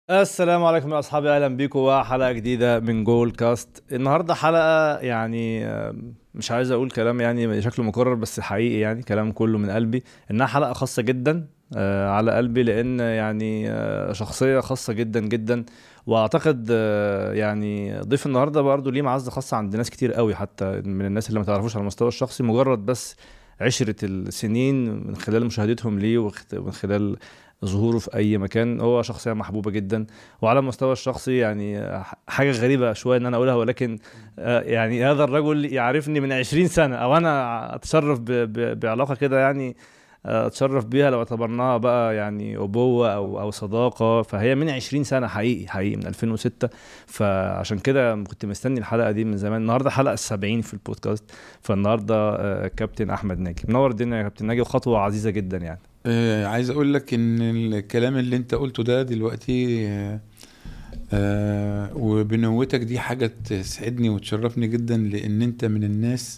السلام عليكم يا اصحابي اهلا بيكم وحلقه جديده من جول كاست النهارده حلقه يعني آه، مش عايز اقول كلام يعني شكله مكرر بس حقيقي يعني كلام كله من قلبي انها حلقه خاصه جدا آه، على قلبي لان يعني آه، شخصيه خاصه جدا جدا واعتقد آه، يعني ضيف النهارده برضه ليه معزه خاصه عند ناس كتير قوي حتى من الناس اللي ما تعرفوش على المستوى الشخصي مجرد بس عشرة السنين من خلال مشاهدتهم ليه واخت- ومن خلال ظهوره في اي مكان هو شخصيه محبوبه جدا وعلى المستوى الشخصي يعني حاجه غريبه شويه ان انا اقولها ولكن آه، يعني هذا الرجل يعرفني من 20 سنه او انا اتشرف ب- ب- بعلاقه كده يعني آه، اتشرف بيها لو اعتبرناها بقى يعني ابوه او او صداقه فهي من 20 سنه حقيقي حقيقي من 2006 فعشان كده كنت مستني الحلقه دي من زمان النهارده حلقه 70 في البودكاست فالنهارده آه، كابتن احمد ناجي منور الدنيا يا كابتن ناجي وخطوه عزيزه جدا يعني آه عايز اقول لك ان الكلام اللي انت قلته ده دلوقتي آه آه وبنوتك دي حاجة تسعدني وتشرفني جدا لان انت من الناس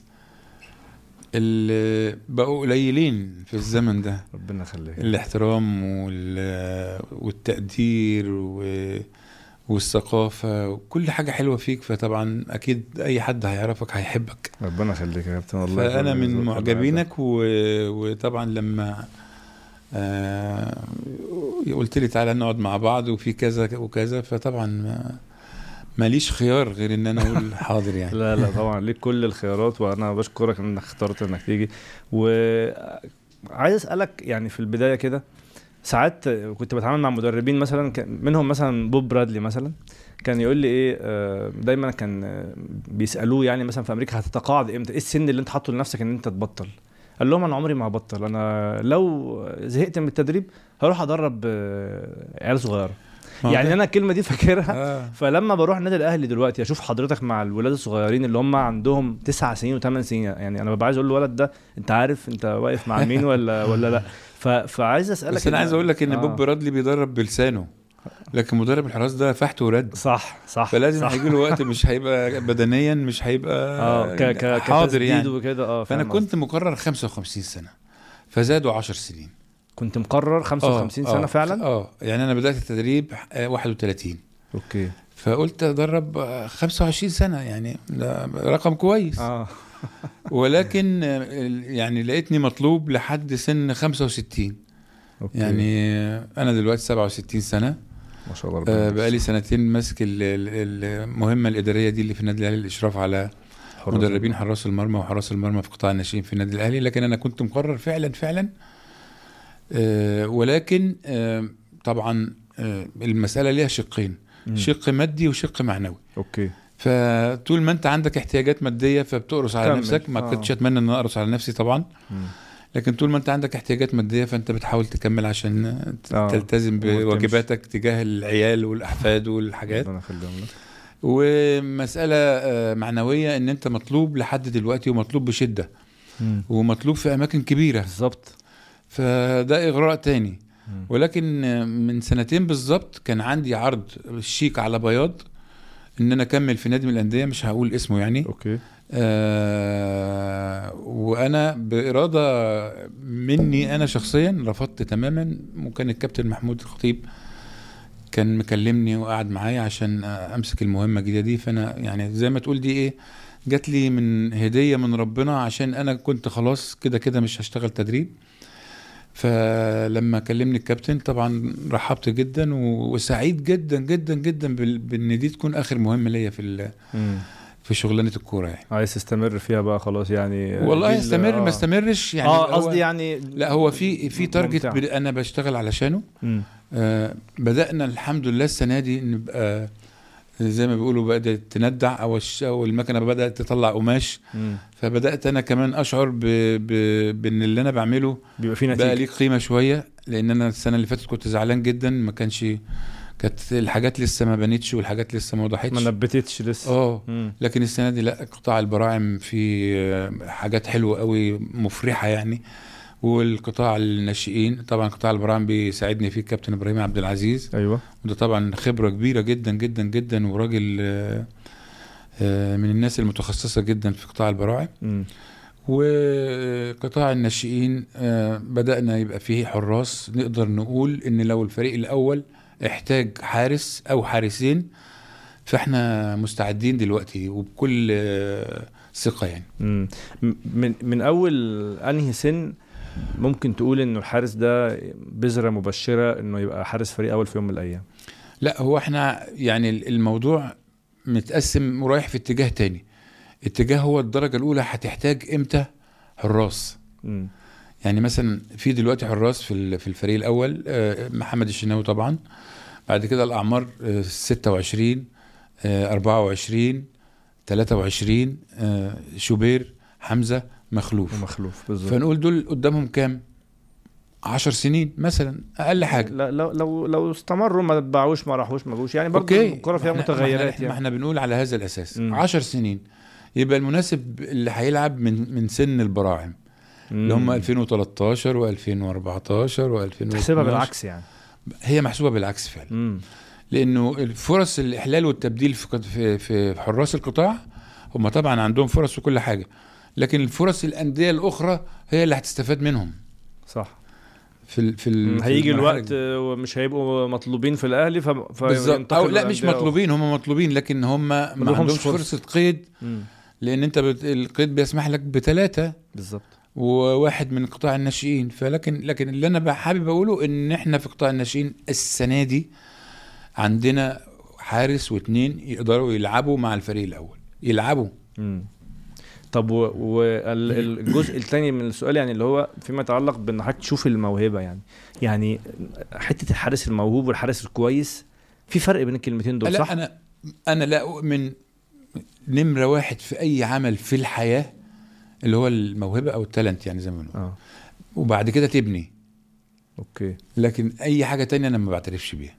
اللي بقوا قليلين في الزمن ده ربنا يخليك الاحترام وال- والتقدير و- والثقافة وكل حاجة حلوة فيك فطبعا أكيد أي حد هيعرفك هيحبك ربنا يخليك يا كابتن والله فأنا كل من ذوق معجبينك و... وطبعا لما آه... قلت لي تعالى نقعد مع بعض وفي كذا وكذا فطبعا ما... ماليش خيار غير ان انا اقول حاضر يعني لا لا طبعا ليك كل الخيارات وانا بشكرك انك اخترت انك تيجي وعايز اسالك يعني في البدايه كده ساعات كنت بتعامل مع مدربين مثلا كان- منهم مثلا بوب برادلي مثلا كان يقول لي ايه آه، دايما كان آه، بيسالوه يعني مثلا في امريكا هتتقاعد امتى ايه السن اللي انت حاطه لنفسك ان انت تبطل قال لهم انا عمري ما هبطل انا لو زهقت من التدريب هروح ادرب آه، عيال صغيره ما هو يعني ده- انا الكلمه دي فاكرها آه. فلما بروح النادي الاهلي دلوقتي اشوف حضرتك مع الولاد الصغيرين اللي هم عندهم تسع سنين وثمان سنين يعني انا ببقى عايز اقول للولد ده انت عارف انت واقف مع مين ولا ولا لا ف... فعايز اسالك بس انا إن- عايز اقول لك ان آه. بوب برادلي بيدرب بلسانه لكن مدرب الحراس ده فحت ورد صح صح فلازم صح. هيجي له وقت مش هيبقى بدنيا مش هيبقى اه ك... ك... حاضر كتسديد يعني وكده اه فانا فاهم كنت مقرر 55 سنه فزادوا 10 سنين قصدك. كنت مقرر 55 آه، سنه آه، فعلا اه يعني انا بدات التدريب آه، 31 اوكي فقلت ادرب آه، 25 سنه يعني ده رقم كويس اه ولكن آه، يعني لقيتني مطلوب لحد سن 65 اوكي يعني آه، انا دلوقتي 67 سنه ما شاء الله ربنا آه، يبارك. بقالي سنتين ماسك ال- ال- المهمه الاداريه دي اللي في النادي الاهلي الاشراف على حراس مدربين حراس المرمى وحراس المرمى في قطاع الناشئين في النادي الاهلي لكن انا كنت مقرر فعلا فعلا آه، ولكن آه، طبعا آه، المساله ليها شقين مم. شق مادي وشق معنوي اوكي فطول ما انت عندك احتياجات ماديه فبتقرص على كمل. نفسك ما آه. كنتش اتمنى ان أنا اقرص على نفسي طبعا مم. لكن طول ما انت عندك احتياجات ماديه فانت بتحاول تكمل عشان آه. تلتزم وتمشي. بواجباتك تجاه العيال والاحفاد والحاجات ربنا يخليهم لك ومساله آه، معنويه ان انت مطلوب لحد دلوقتي ومطلوب بشده مم. ومطلوب في اماكن كبيره بالظبط فده اغراء تاني مم. ولكن آه، من سنتين بالظبط كان عندي عرض شيك على بياض ان انا اكمل في نادي من الانديه مش هقول اسمه يعني اوكي آه وانا باراده مني انا شخصيا رفضت تماما وكان الكابتن محمود الخطيب كان مكلمني وقعد معايا عشان امسك المهمه الجديده دي فانا يعني زي ما تقول دي ايه جات لي من هديه من ربنا عشان انا كنت خلاص كده كده مش هشتغل تدريب فلما كلمني الكابتن طبعا رحبت جدا و- وسعيد جدا جدا جدا بال- بان دي تكون اخر مهمه ليا في ال- مم. في شغلانه الكوره يعني عايز تستمر فيها بقى خلاص يعني والله دي ال- استمر آه. ما استمرش يعني اه هو- قصدي يعني لا هو في في تارجت ممتع. ب- انا بشتغل علشانه مم. آه بدانا الحمد لله السنه دي نبقى زي ما بيقولوا بدات تندع او الش- او المكنه بدات تطلع قماش مم. فبدات انا كمان اشعر ب... ب... بان اللي انا بعمله بيبقى في بقى نتيجه ليه قيمه شويه لان انا السنه اللي فاتت كنت زعلان جدا ما كانش كانت الحاجات لسه ما بنتش والحاجات لسه ما ما وضحتش نبتتش لسه اه مم. لكن السنه دي لا قطاع البراعم فيه حاجات حلوه قوي مفرحه يعني والقطاع الناشئين طبعا قطاع البراعم بيساعدني فيه الكابتن ابراهيم عبد العزيز ايوه وده طبعا خبره كبيره جدا جدا جدا وراجل آه، آه، من الناس المتخصصه جدا في قطاع البراعم مم. وقطاع الناشئين آه، بدأنا يبقى فيه حراس نقدر نقول ان لو الفريق الاول احتاج حارس او حارسين فاحنا مستعدين دلوقتي وبكل آه، ثقه يعني مم. من من اول انهي سن ممكن تقول انه الحارس ده بذره مبشره انه يبقى حارس فريق اول في يوم من الايام لا هو احنا يعني الموضوع متقسم ورايح في اتجاه تاني اتجاه هو الدرجه الاولى هتحتاج امتى حراس مم. يعني مثلا في دلوقتي حراس في ال- في الفريق الاول آه، محمد الشناوي طبعا بعد كده الاعمار آه، 26 آه، 24 23 آه، شوبير حمزه مخلوف ومخلوف بالظبط فنقول دول قدامهم كام 10 سنين مثلا اقل حاجه لا لو لو لو استمروا ما اتباعوش ما راحوش ما جوش يعني برضه اوكي الكوره فيها ما إحنا- متغيرات ما احنا, ما يعني احنا بنقول على هذا الاساس مم. 10 سنين يبقى المناسب اللي هيلعب من من سن البراعم اللي هم مم. 2013 و2014 و2012 تحسبها بالعكس يعني هي محسوبه بالعكس فعلا مم. لانه الفرص الاحلال والتبديل في قط- في في حراس القطاع هم طبعا عندهم فرص وكل حاجه لكن الفرص الانديه الاخرى هي اللي هتستفاد منهم صح في ال في, ال مم. في هيجي المرحلة الوقت دي. آه، ومش هيبقوا مطلوبين في الاهلي ف... بالظبط فينتقلوا او لا مش لأندية مطلوبين هم مطلوبين لكن هم ما لهمش عندهمش فرصة. فرصه قيد أخرى. مم. لان انت بت... القيد بيسمح لك بثلاثه بالظبط وواحد من قطاع الناشئين فلكن لكن اللي انا بقى حابب اقوله ان احنا في قطاع الناشئين السنه دي عندنا حارس واثنين يقدروا يلعبوا مع الفريق الاول يلعبوا مم. طب والجزء الثاني من السؤال يعني اللي هو فيما يتعلق بان حضرتك تشوف الموهبه يعني يعني حته الحارس الموهوب والحارس الكويس في فرق بين الكلمتين دول لا صح؟ انا انا لا اؤمن نمره واحد في اي عمل في الحياه اللي هو الموهبه او التالنت يعني زي ما بنقول اه وبعد كده تبني اوكي لكن اي حاجه تانية انا ما بعترفش بيها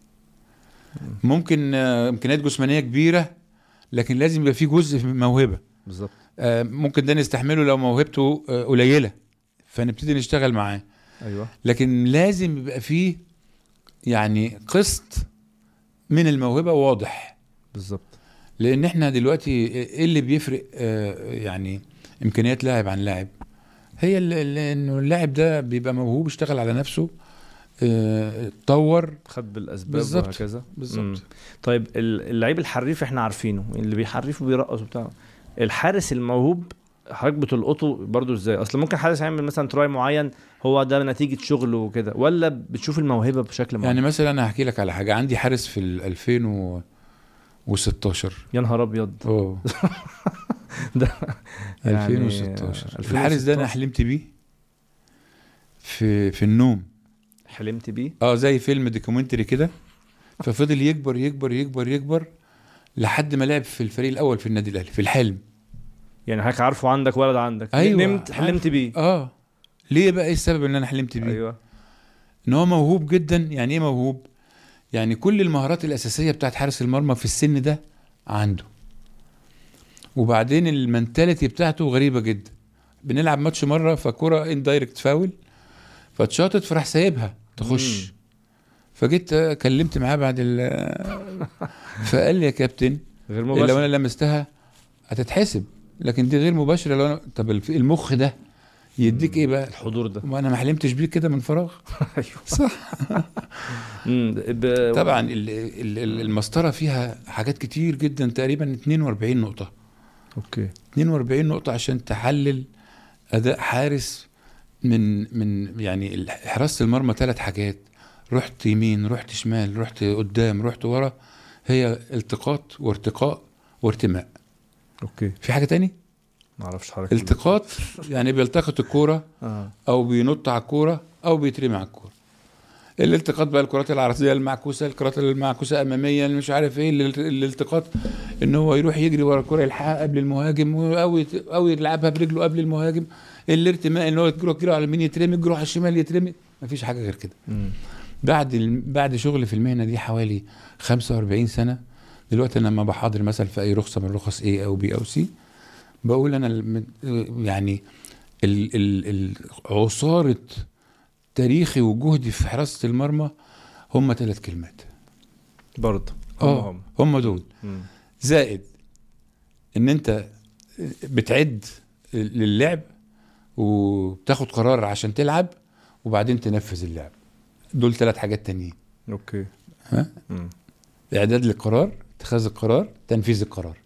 ممكن آه، امكانيات جسمانيه كبيره لكن لازم يبقى في جزء من موهبه بالظبط آه، ممكن ده نستحمله لو موهبته آه، قليله فنبتدي نشتغل معاه ايوه لكن لازم يبقى فيه يعني قسط من الموهبه واضح بالظبط لان احنا دلوقتي ايه اللي بيفرق آه، يعني امكانيات لاعب عن لاعب هي ال- ال- انه اللاعب ده بيبقى موهوب اشتغل على نفسه آه، اتطور خد بالاسباب بالظبط. وهكذا بالظبط مم. طيب ال- اللعيب الحريف احنا عارفينه اللي بيحرف وبيرقص وبتاع الحارس الموهوب حضرتك بتلقطه برضو ازاي اصل ممكن حارس يعمل مثلا تراي معين هو ده نتيجه شغله وكده ولا بتشوف الموهبه بشكل معين يعني مثلا انا هحكي لك على حاجه عندي حارس في ال 2016 يا نهار ابيض اه ده يعني 2016 الحارس ده انا 2016. حلمت بيه في في النوم حلمت بيه اه زي فيلم دوكيومنتري كده ففضل يكبر يكبر يكبر يكبر لحد ما لعب في الفريق الاول في النادي الاهلي في الحلم يعني حضرتك عارفه عندك ولد عندك أيوة، نمت عارف. حلمت بيه اه ليه بقى ايه السبب ان انا حلمت بيه ايوه ان هو موهوب جدا يعني ايه موهوب يعني كل المهارات الاساسيه بتاعت حارس المرمى في السن ده عنده وبعدين المنتاليتي بتاعته غريبه جدا بنلعب ماتش مره فكره اندايركت فاول فاتشاطت فراح سايبها تخش مم. فجيت كلمت معاه بعد ال فقال لي يا كابتن غير لو مباشر انا لمستها هتتحسب لكن دي غير مباشره لو انا طب الف- المخ ده يديك ايه بقى الحضور ده ما انا ما حلمتش بيه كده من فراغ ايوه صح مم. ب... طبعا ال- ال- ال- المسطره فيها حاجات كتير جدا تقريبا 42 نقطه اوكي 42 نقطه عشان تحلل اداء حارس من من يعني ال- حراسه المرمى ثلاث حاجات رحت يمين رحت شمال رحت قدام رحت ورا هي التقاط وارتقاء وارتماء اوكي في حاجه تاني ما اعرفش حركه التقاط يعني بيلتقط الكوره اه او بينط على الكوره او بيترمي على الكوره الالتقاط بقى الكرات العرضيه المعكوسه الكرات المعكوسه اماميا مش عارف ايه الالت- الالتقاط ان هو يروح يجري ورا الكره يلحقها قبل المهاجم او يت- او يلعبها برجله قبل المهاجم الارتماء ان هو يروح يجري على اليمين يترمي يجري على الشمال يترمي مفيش حاجه غير كده مم. بعد ال... بعد شغل في المهنه دي حوالي 45 سنه دلوقتي انا لما بحاضر مثلا في اي رخصه من رخص A او B او C بقول انا الم- يعني ال... ال... ال... عصاره تاريخي وجهدي في حراسه المرمى هم ثلاث كلمات برضه هم اه هم هم دول مم. زائد ان انت بتعد للعب وبتاخد قرار عشان تلعب وبعدين تنفذ اللعب دول ثلاث حاجات تانيين اوكي ها مم. اعداد للقرار اتخاذ القرار تنفيذ القرار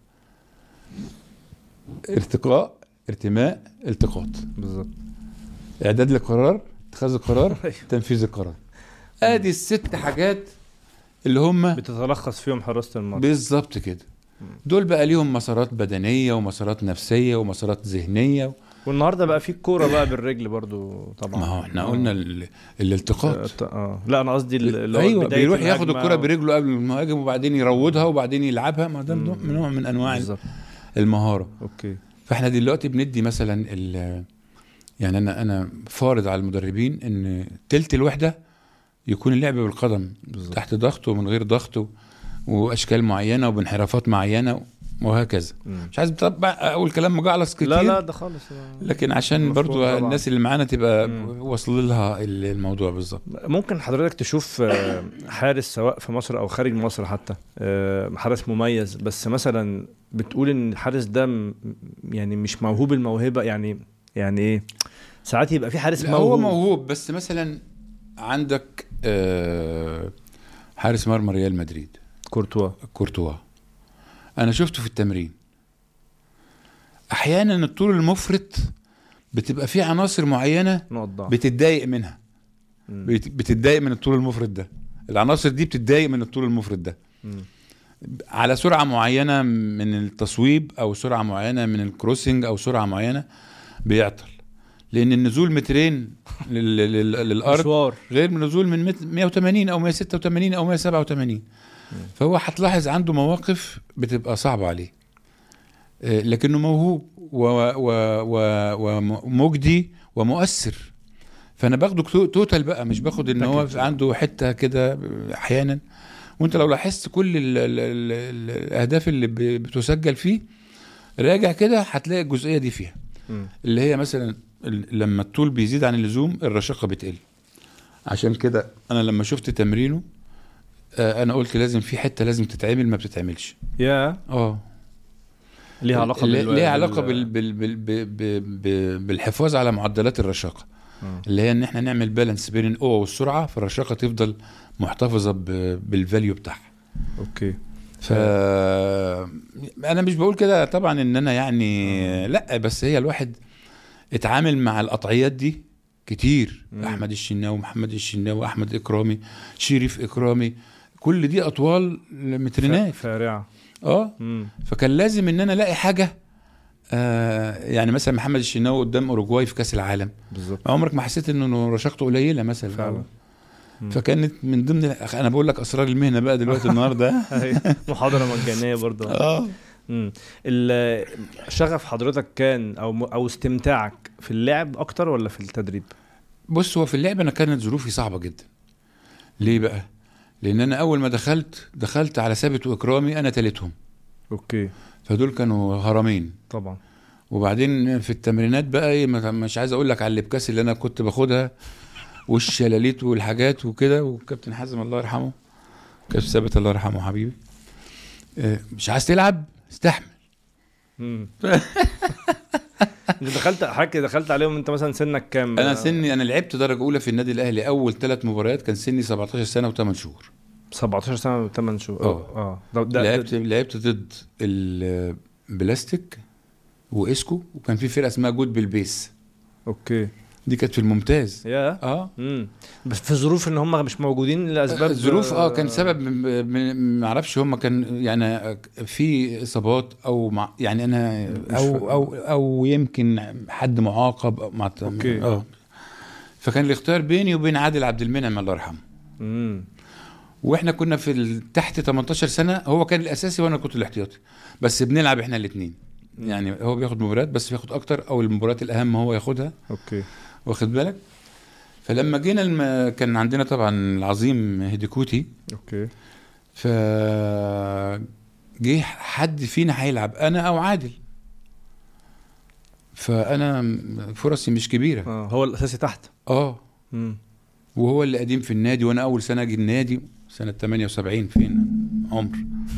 ارتقاء ارتماء التقاط بالظبط اعداد للقرار اتخاذ القرار أيوة. تنفيذ القرار ادي الست حاجات اللي هم بتتلخص فيهم حراسه المرمى بالظبط كده دول بقى ليهم مسارات بدنيه ومسارات نفسيه ومسارات ذهنيه والنهارده بقى في الكوره بقى بالرجل برضو طبعا ما هو احنا آه. قلنا ال- الالتقاط اه لا انا قصدي اللي هو ايوه بداية بيروح ياخد الهجمة الكره و- برجله قبل المهاجم وبعدين يروضها وبعدين يلعبها ما ده نوع مم. نوع من انواع بالظبط المهاره اوكي فاحنا دلوقتي بندي مثلا ال- يعني انا انا فارض على المدربين ان تلت الوحده يكون اللعب بالقدم بالظبط تحت ضغط ومن غير ضغط و- واشكال معينه وبانحرافات معينه وهكذا مم. مش عايز طبعا اقول كلام مجعلص كتير لا لا ده خالص لكن عشان مفهوم برضو طبعا. الناس اللي معانا تبقى مم. واصل لها ال- الموضوع بالظبط ممكن حضرتك تشوف آه، حارس سواء في مصر او خارج مصر حتى آه، حارس مميز بس مثلا بتقول ان الحارس ده م- يعني مش موهوب الموهبه يعني يعني ايه ساعات يبقى في حارس لا هو موهوب موهوب بس مثلا عندك آه، حارس مرمى ريال مدريد كورتوا كورتوا انا شفته في التمرين احيانا الطول المفرط بتبقى فيه عناصر معينه نقط ضعف بتتضايق منها مم. بت- بتتضايق من الطول المفرط ده العناصر دي بتتضايق من الطول المفرط ده مم. على سرعه معينه من التصويب او سرعه معينه من الكروسنج او سرعه معينه بيعطل لان النزول مترين لل- لل- للارض مشوار غير من نزول من مت- 180 او 186 او 187 فهو هتلاحظ عنده مواقف بتبقى صعبه عليه آه، لكنه موهوب و- و- و- ومجدي ومؤثر فانا باخده تو- توتال بقى مش باخد ان هو باكج. عنده حته كده احيانا وانت لو لاحظت كل ال ال ال ال الاهداف اللي ب- بتسجل فيه راجع كده هتلاقي الجزئيه دي فيها مم. اللي هي مثلا ال- لما الطول بيزيد عن اللزوم الرشاقه بتقل عشان كده انا لما شفت تمرينه آه، انا قلت لازم في حته لازم تتعمل ما بتتعملش يا اه ليها علاقه ليه- بال ليها علاقه بال بال بال بال بال بالحفاظ على معدلات الرشاقه مم. اللي هي ان احنا نعمل بالانس بين القوه والسرعه فالرشاقه تفضل محتفظه ب- بالفاليو بتاعها اوكي ف انا مش بقول كده طبعا ان انا يعني لا بس هي الواحد اتعامل مع القطعيات دي كتير مم. احمد الشناوي محمد الشناوي احمد اكرامي شريف اكرامي كل دي اطوال مترينات فارعه اه مم. فكان لازم ان انا الاقي حاجه آه يعني مثلا محمد الشناوي قدام اوروجواي في كاس العالم بالظبط عمرك ما حسيت انه رشاقته قليله مثلا فعلا مم. فكانت من ضمن انا بقول لك اسرار المهنه بقى دلوقتي النهارده أيوة. محاضره مجانيه برضه اه مم. ال- شغف حضرتك كان او م- او استمتاعك في اللعب اكتر ولا في التدريب؟ بص هو في اللعب انا كانت ظروفي صعبه جدا ليه بقى لان انا اول ما دخلت دخلت على ثابت واكرامي انا تالتهم اوكي فدول كانوا هرمين طبعا وبعدين في التمرينات بقى ايه ما- مش عايز اقول لك على اللبكاس اللي انا كنت باخدها والشلاليت والحاجات وكده والكابتن حازم الله يرحمه كابتن ثابت الله يرحمه حبيبي آه، مش عايز تلعب استحمل مم. انت دخلت حضرتك دخلت عليهم انت مثلا سنك كام؟ انا سني انا لعبت درجه اولى في النادي الاهلي اول ثلاث مباريات كان سني 17 سنه و8 شهور 17 سنه و8 شهور اه. اه ده, ده لعبت لعبت ضد البلاستيك واسكو وكان في فرقه اسمها جود بالبيس اوكي دي كانت في الممتاز يا اه امم بس في ظروف ان هم مش موجودين لاسباب الظروف اه كان سبب من- من- ما اعرفش هم كان يعني في اصابات او مع يعني انا مش فاهم. او او او يمكن حد معاقب أو مع أوكي. اه فكان الاختيار بيني وبين عادل عبد المنعم الله يرحمه امم واحنا كنا في ال- تحت 18 سنه هو كان الاساسي وانا كنت الاحتياطي بس بنلعب احنا الاثنين يعني هو بياخد مباريات بس بياخد اكتر او المباريات الاهم هو ياخدها اوكي واخد بالك فلما جينا الم... كان عندنا طبعا العظيم هيديكوتي اوكي ف جه حد فينا هيلعب انا او عادل فانا فرصي مش كبيره اه هو الاساسي تحت اه امم وهو اللي قديم في النادي وانا اول سنه اجي النادي سنه 78 فين عمر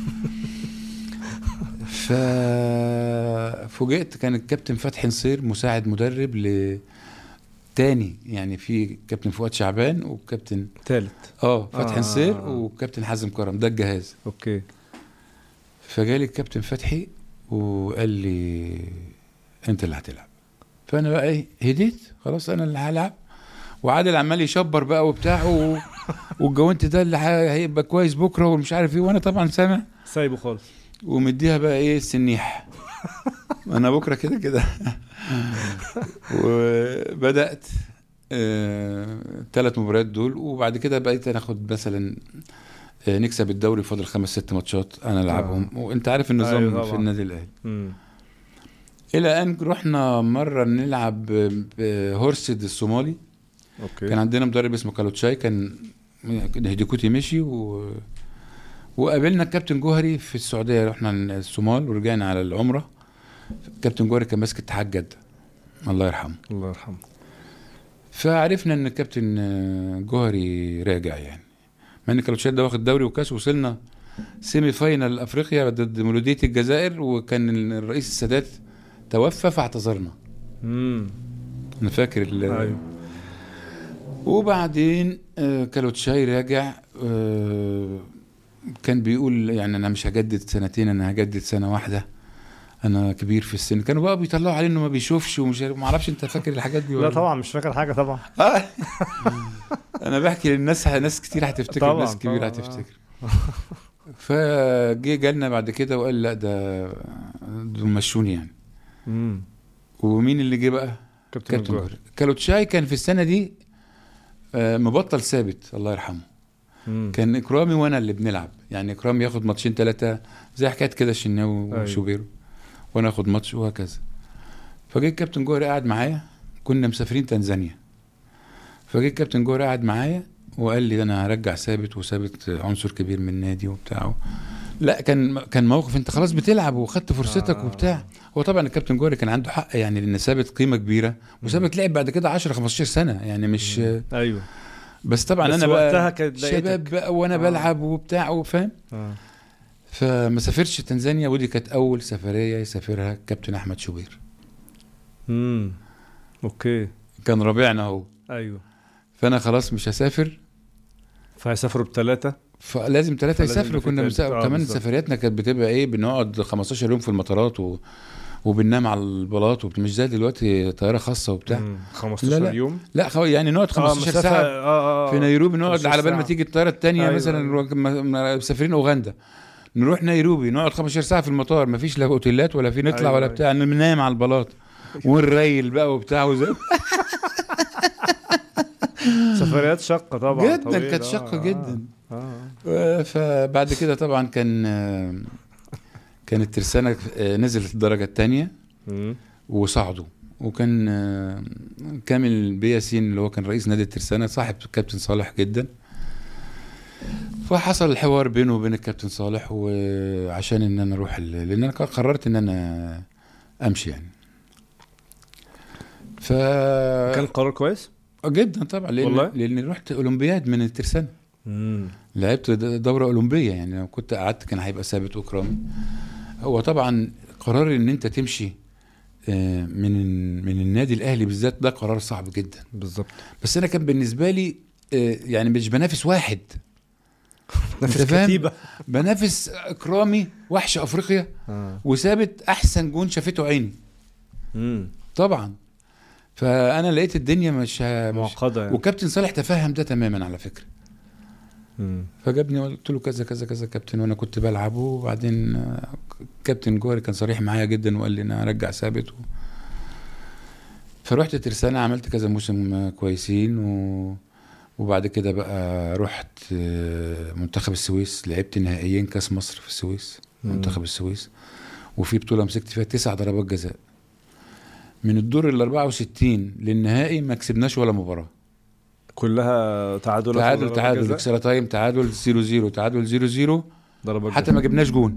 ف فوجئت كان الكابتن فتحي نصير مساعد مدرب ل تاني يعني في كابتن فؤاد شعبان وكابتن تالت اه فتحي آه. نصير وكابتن حازم كرم ده الجهاز اوكي فجالي الكابتن فتحي وقال لي انت اللي هتلعب فانا بقى ايه هديت خلاص انا اللي هلعب وعادل عمال يشبر بقى وبتاع و... والجوانت ده اللي ه- هيبقى كويس بكره ومش عارف ايه وانا طبعا سامع سايبه خالص ومديها بقى ايه سنيح انا بكره كده كده وبدات ثلاث مباريات دول وبعد كده بقيت ناخد مثلا آه، نكسب الدوري فاضل خمس ست ماتشات انا العبهم وانت عارف النظام أيوة في طبعا. النادي الاهلي امم الى ان رحنا مره نلعب بهورسد الصومالي اوكي كان عندنا مدرب اسمه كالوتشاي كان هديكوتي مشي و... وقابلنا الكابتن جوهري في السعوديه رحنا الصومال ورجعنا على العمره الكابتن جوهري كان ماسك اتحاد جده الله يرحمه الله يرحمه فعرفنا ان الكابتن آه، جوهري راجع يعني مع ان كالوتشاي ده واخد دوري وكاس وصلنا سيمي فاينال افريقيا ضد مولوديه الجزائر وكان الرئيس السادات توفى فاعتذرنا امم انا فاكر ال- ايوه وبعدين آه، كالوتشاي راجع آه، كان بيقول يعني انا مش هجدد سنتين انا هجدد سنه واحده انا كبير في السن كانوا بقى بيطلعوا عليه انه ما بيشوفش ومش عارف- ما اعرفش انت فاكر الحاجات دي ولا لا طبعا مش فاكر حاجه طبعا آه. انا بحكي للناس ناس كتير هتفتكر طبعاً، ناس كبيره طبعاً، هتفتكر فجه جالنا بعد كده وقال لا ده دول مشوني يعني امم ومين اللي جه بقى؟ كابتن كابتن الجوهري جوهري كالوتشاي كان في السنه دي آه، مبطل ثابت الله يرحمه مم. كان اكرامي وانا اللي بنلعب يعني اكرامي ياخد ماتشين ثلاثه زي حكايه كده الشناوي أيوة. وشوبيرو وانا اخد ماتش وهكذا فجه الكابتن جوهري قاعد معايا كنا مسافرين تنزانيا فجه الكابتن جوهري قاعد معايا وقال لي انا هرجع ثابت وثابت عنصر كبير من النادي وبتاع لا كان كان موقف انت خلاص بتلعب وخدت فرصتك آه. وبتاع هو طبعا الكابتن جوهري كان عنده حق يعني لان ثابت قيمه كبيره وثابت لعب بعد كده 10 15 سنه يعني مش ايوه بس طبعا بس انا وقتها بقى كانت شباب لقيتك. بقى وانا آه. بلعب وبتاع وفاهم آه. فما سافرش تنزانيا ودي كانت اول سفريه يسافرها كابتن احمد شوبير امم اوكي كان ربيعنا هو ايوه فانا خلاص مش هسافر فهيسافروا بثلاثه فلازم ثلاثه فلازم يسافروا يبقى في كنا تالت. مسافر آه، كمان بالظبط. سفرياتنا كانت بتبقى ايه بنقعد 15 يوم في المطارات و... وبننام على البلاط ومش زي دلوقتي طياره خاصه وبتاع مم. 15 لا، لا. يوم لا خو... يعني نقعد 15 مسافة- ساعه اه اه في نيروبي نقعد 15 على بال ما ساعة. تيجي الطياره الثانيه أيوة، مثلا أيوة. نروح- م- م- مسافرين اوغندا نروح نيروبي نقعد 15 ساعه في المطار ما فيش لا اوتيلات ولا في نطلع أيوة، ولا أيوة. بتاع ننام على البلاط ونريل بقى وبتاع وزي سفريات شقه طبعا جدا طويلة. كانت شقه آه، جدا اه آه، فبعد كده طبعا كان آه، كانت الترسانة آه، نزلت الدرجة الثانية مم. وصعدوا وكان آه، كامل بياسين اللي هو كان رئيس نادي الترسانة صاحب الكابتن صالح جدا فحصل الحوار بينه وبين الكابتن صالح وعشان ان انا اروح ال- لان انا قررت ان انا امشي يعني ف كان قرار كويس جدا طبعا لان والله؟ لان رحت اولمبياد من الترسانة امم لعبت د- دورة أولمبية يعني لو كنت قعدت كان هيبقى ثابت وإكرامي هو طبعا قرار إن أنت تمشي آه، من من النادي الأهلي بالذات ده قرار صعب جدا بالظبط بس أنا كان بالنسبة لي آه، يعني مش بنافس واحد نفس أنت فاهم؟ كتيبه بنافس إكرامي وحش أفريقيا اه وثابت أحسن جون شافته عيني امم طبعا فأنا لقيت الدنيا مش, ه- مش معقده يعني وكابتن صالح تفهم ده تماما على فكرة مم. فجابني قلت له كذا كذا كذا كابتن وانا كنت بلعب وبعدين آه، كابتن جوهري كان صريح معايا جدا وقال لي انا ارجع ثابت و... فرحت ترسانة عملت كذا موسم آه، كويسين و... وبعد كده بقى رحت آه، منتخب السويس لعبت نهائيين كاس مصر في السويس مم. منتخب السويس وفي بطولة مسكت فيها تسع ضربات جزاء من الدور ال 64 للنهائي ما كسبناش ولا مباراة كلها تعادل تعادل تعادل اكسترا تايم تعادل 0 0 تعادل 0 0 ضربات حتى ما جبناش جون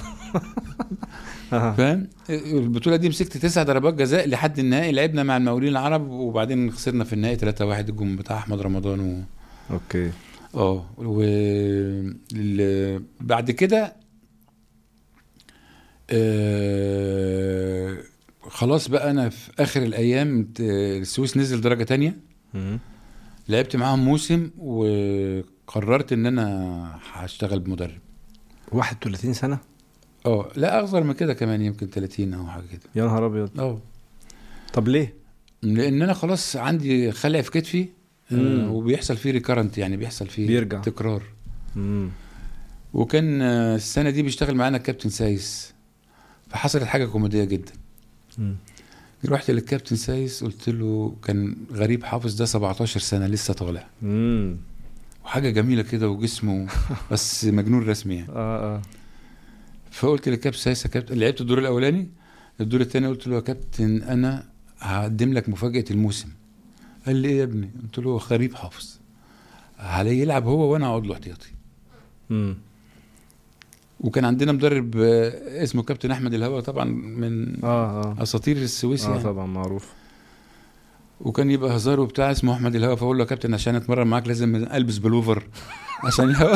آه. فاهم البطوله دي مسكت تسع ضربات جزاء لحد النهائي لعبنا مع المقاولين العرب وبعدين خسرنا في النهائي 3 1 الجون بتاع احمد رمضان و... اوكي اه و ال- بعد كده آه، خلاص بقى انا في اخر الايام ت- السويس نزل درجه تانية مم. لعبت معاهم موسم وقررت ان انا هشتغل بمدرب 31 سنه اه لا اصغر من كده كمان يمكن 30 او حاجه كده يا نهار ابيض اه طب ليه لان انا خلاص عندي خلع في كتفي آه، مم. وبيحصل فيه ريكارنت يعني بيحصل فيه بيرجع. تكرار مم. وكان آه، السنه دي بيشتغل معانا الكابتن سايس فحصلت حاجه كوميديه جدا مم. رحت للكابتن سايس قلت له كان غريب حافظ ده 17 سنه لسه طالع مم. وحاجه جميله كده وجسمه بس مجنون رسمي يعني اه اه فقلت للكابتن سايس يا كابتن لعبت الدور الاولاني الدور الثاني قلت له يا كابتن انا هقدم لك مفاجاه الموسم قال لي ايه يا ابني قلت له غريب حافظ عليه يلعب هو وانا اقعد له احتياطي مم. وكان عندنا مدرب آه، اسمه كابتن احمد الهوى طبعا من اه اه اساطير السويس اه يعني طبعا معروف وكان يبقى هزار وبتاع اسمه احمد الهوى فاقول له يا كابتن عشان اتمرن معاك لازم البس بلوفر عشان الهوا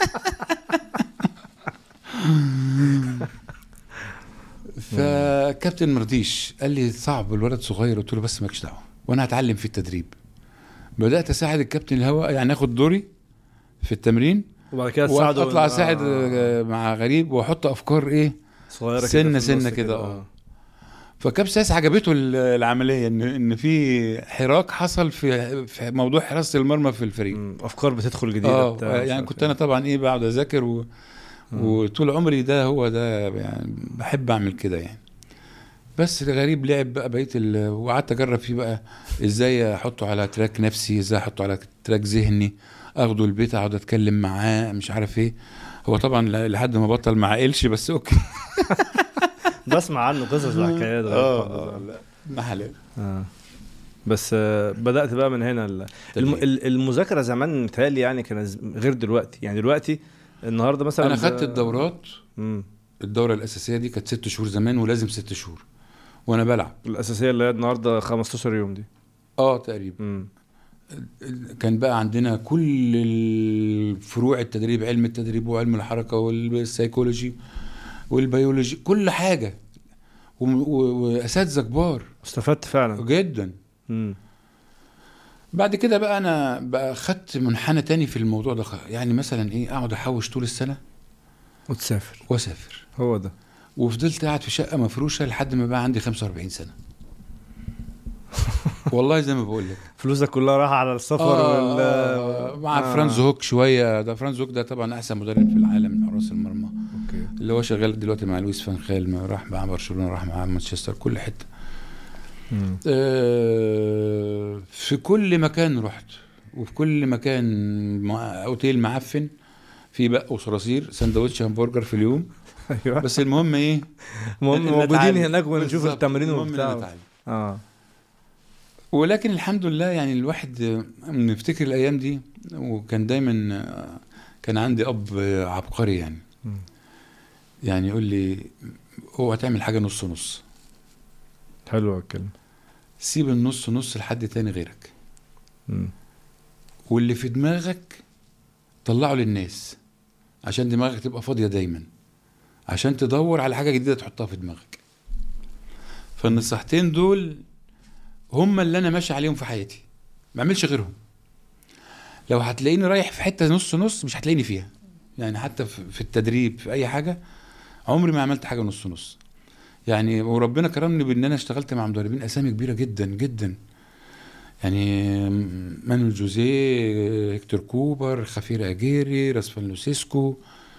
فكابتن مرضيش قال لي صعب الولد صغير قلت له بس مالكش دعوه وانا هتعلم في التدريب بدات اساعد الكابتن الهوا يعني اخد دوري في التمرين وبعد كده تساعده واطلع آه. اساعد آه، مع غريب واحط افكار ايه صغيره كده سنة- في النص سنة كده، آه. فكابتن سايس عجبته ال- العمليه ان ان في حراك حصل في في موضوع حراسه المرمى في الفريق مم. افكار بتدخل جديده اه بتاع مش يعني عارف كنت إيه. انا طبعا ايه بقعد اذاكر و... وطول عمري ده هو ده يعني بحب اعمل كده يعني بس غريب لعب بقى بقيه ال... وقعدت اجرب فيه بقى ازاي احطه على تراك نفسي ازاي احطه على تراك ذهني اخده البيت اقعد اتكلم معاه مش عارف ايه هو طبعا ل- لحد ما بطل مع قلش بس اوكي بسمع عنه قصص وحكايات اه لا ما حلال آه. بس آه، بدات بقى من هنا ال- الم... ال- المذاكره زمان متهيألي يعني كان ز- غير دلوقتي يعني دلوقتي النهارده مثلا انا ب- خدت الدورات مم. الدوره الاساسيه دي كانت ست شهور زمان ولازم ست شهور وانا بلعب الاساسيه اللي هي النهارده 15 يوم دي اه تقريبا مم. كان بقى عندنا كل الفروع التدريب علم التدريب وعلم الحركه والسيكولوجي والبيولوجي كل حاجه و- و- واساتذه كبار استفدت فعلا جدا مم. بعد كده بقى انا بقى خدت منحنى تاني في الموضوع ده يعني مثلا ايه اقعد احوش طول السنه وتسافر واسافر هو ده وفضلت قاعد في شقه مفروشه لحد ما بقى عندي 45 سنه والله زي ما بقول لك فلوسك كلها رايحه على السفر آه وال آه مع فرانز هوك شويه ده فرانز هوك ده طبعا احسن مدرب في العالم من حراس المرمى اوكي اللي هو شغال دلوقتي مع لويس فان خال ما راح مع برشلونه راح مع مانشستر كل حته مم. آه في كل مكان رحت وفي كل مكان مع- اوتيل معفن في بق وصراصير سندوتش همبرجر في اليوم ايوه بس المهم ايه المهم إن موجودين نتعلم. هناك ونشوف بالظبط. التمرين المهم إن وبتاع نتعلم. اه ولكن الحمد لله يعني الواحد نفتكر الايام دي وكان دايما آه، كان عندي اب آه، عبقري يعني مم. يعني يقول لي اوعى تعمل حاجه نص نص حلوه الكلمه سيب النص نص لحد تاني غيرك مم. واللي في دماغك طلعه للناس عشان دماغك تبقى فاضيه دايما عشان تدور على حاجه جديده تحطها في دماغك فالنصيحتين دول هم اللي انا ماشي عليهم في حياتي ما اعملش غيرهم لو هتلاقيني رايح في حته نص نص مش هتلاقيني فيها يعني حتى في في التدريب في اي حاجه عمري ما عملت حاجه نص نص يعني وربنا كرمني بان انا اشتغلت مع مدربين اسامي كبيره جدا جدا يعني مانويل جوزيه هيكتور كوبر خفير اجيري راسفان لوسيسكو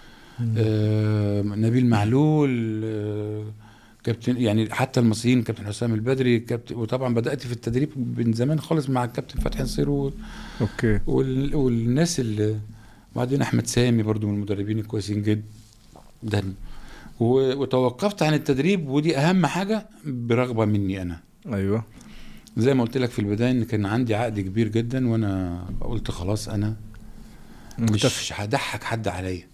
آه نبيل معلول آه كابتن يعني حتى المصريين كابتن حسام البدري كابتن وطبعا بدات في التدريب من زمان خالص مع الكابتن فتحي نصير وال- اوكي وال- والناس اللي وبعدين احمد سامي برضو من المدربين الكويسين جدا و- وتوقفت عن التدريب ودي اهم حاجه برغبه مني انا ايوه زي ما قلت لك في البدايه ان كان عندي عقد كبير جدا وانا قلت خلاص انا مكتفي مش هضحك حد عليا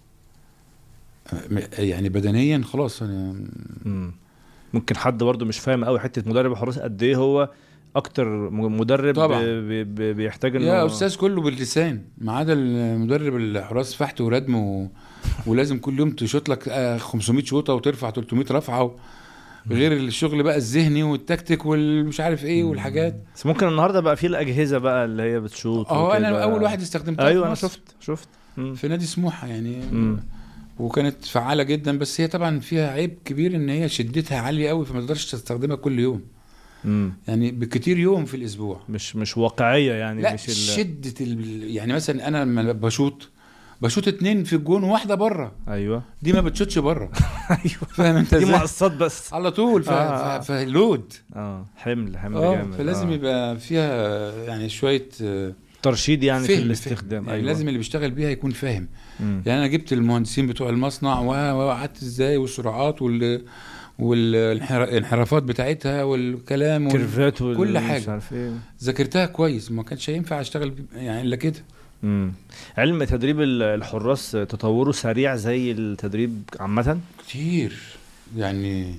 م- يعني بدنيا خلاص انا مم. ممكن حد برضه مش فاهم قوي حته مدرب الحراس قد ايه هو اكتر م- مدرب طبعا. بي بي بيحتاج انه يا استاذ كله باللسان ما عدا المدرب الحراس فحت وردم و... ولازم كل يوم تشوط لك آه، 500 شوطه وترفع 300 رفعه و... غير الشغل بقى الذهني والتكتيك والمش عارف ايه والحاجات بس ممكن النهارده بقى في الاجهزه بقى اللي هي بتشوط اه انا وكده. اول واحد استخدمتها ايوه في انا مصر شفت شفت مم. في نادي سموحه يعني مم. وكانت فعاله جدا بس هي طبعا فيها عيب كبير ان هي شدتها عاليه قوي فما تقدرش تستخدمها كل يوم مم. يعني بكتير يوم في الاسبوع مش مش واقعيه يعني لا مش ال... شده ال... يعني مثلا انا لما بشوط بشوط اتنين في الجون وواحده بره ايوه دي ما بتشوتش بره ايوه فاهم انت دي ازاي مقصات بس على طول ف... آه، آه. ف... فلود اه حمل حمل اه جامد فلازم آه. يبقى فيها يعني شويه آه، ترشيد يعني في فهم الاستخدام يعني ايوه لازم اللي بيشتغل بيها يكون فاهم مم. يعني انا جبت المهندسين بتوع المصنع و- وقعدت ازاي والسرعات وال والانحرافات بتاعتها والكلام وال... كيرفات وال- كل مش حاجة. عارف ايه ذاكرتها كويس ما كانش ينفع اشتغل ب- يعني الا كده مم. علم تدريب ال- الحراس تطوره سريع زي التدريب عامة كتير يعني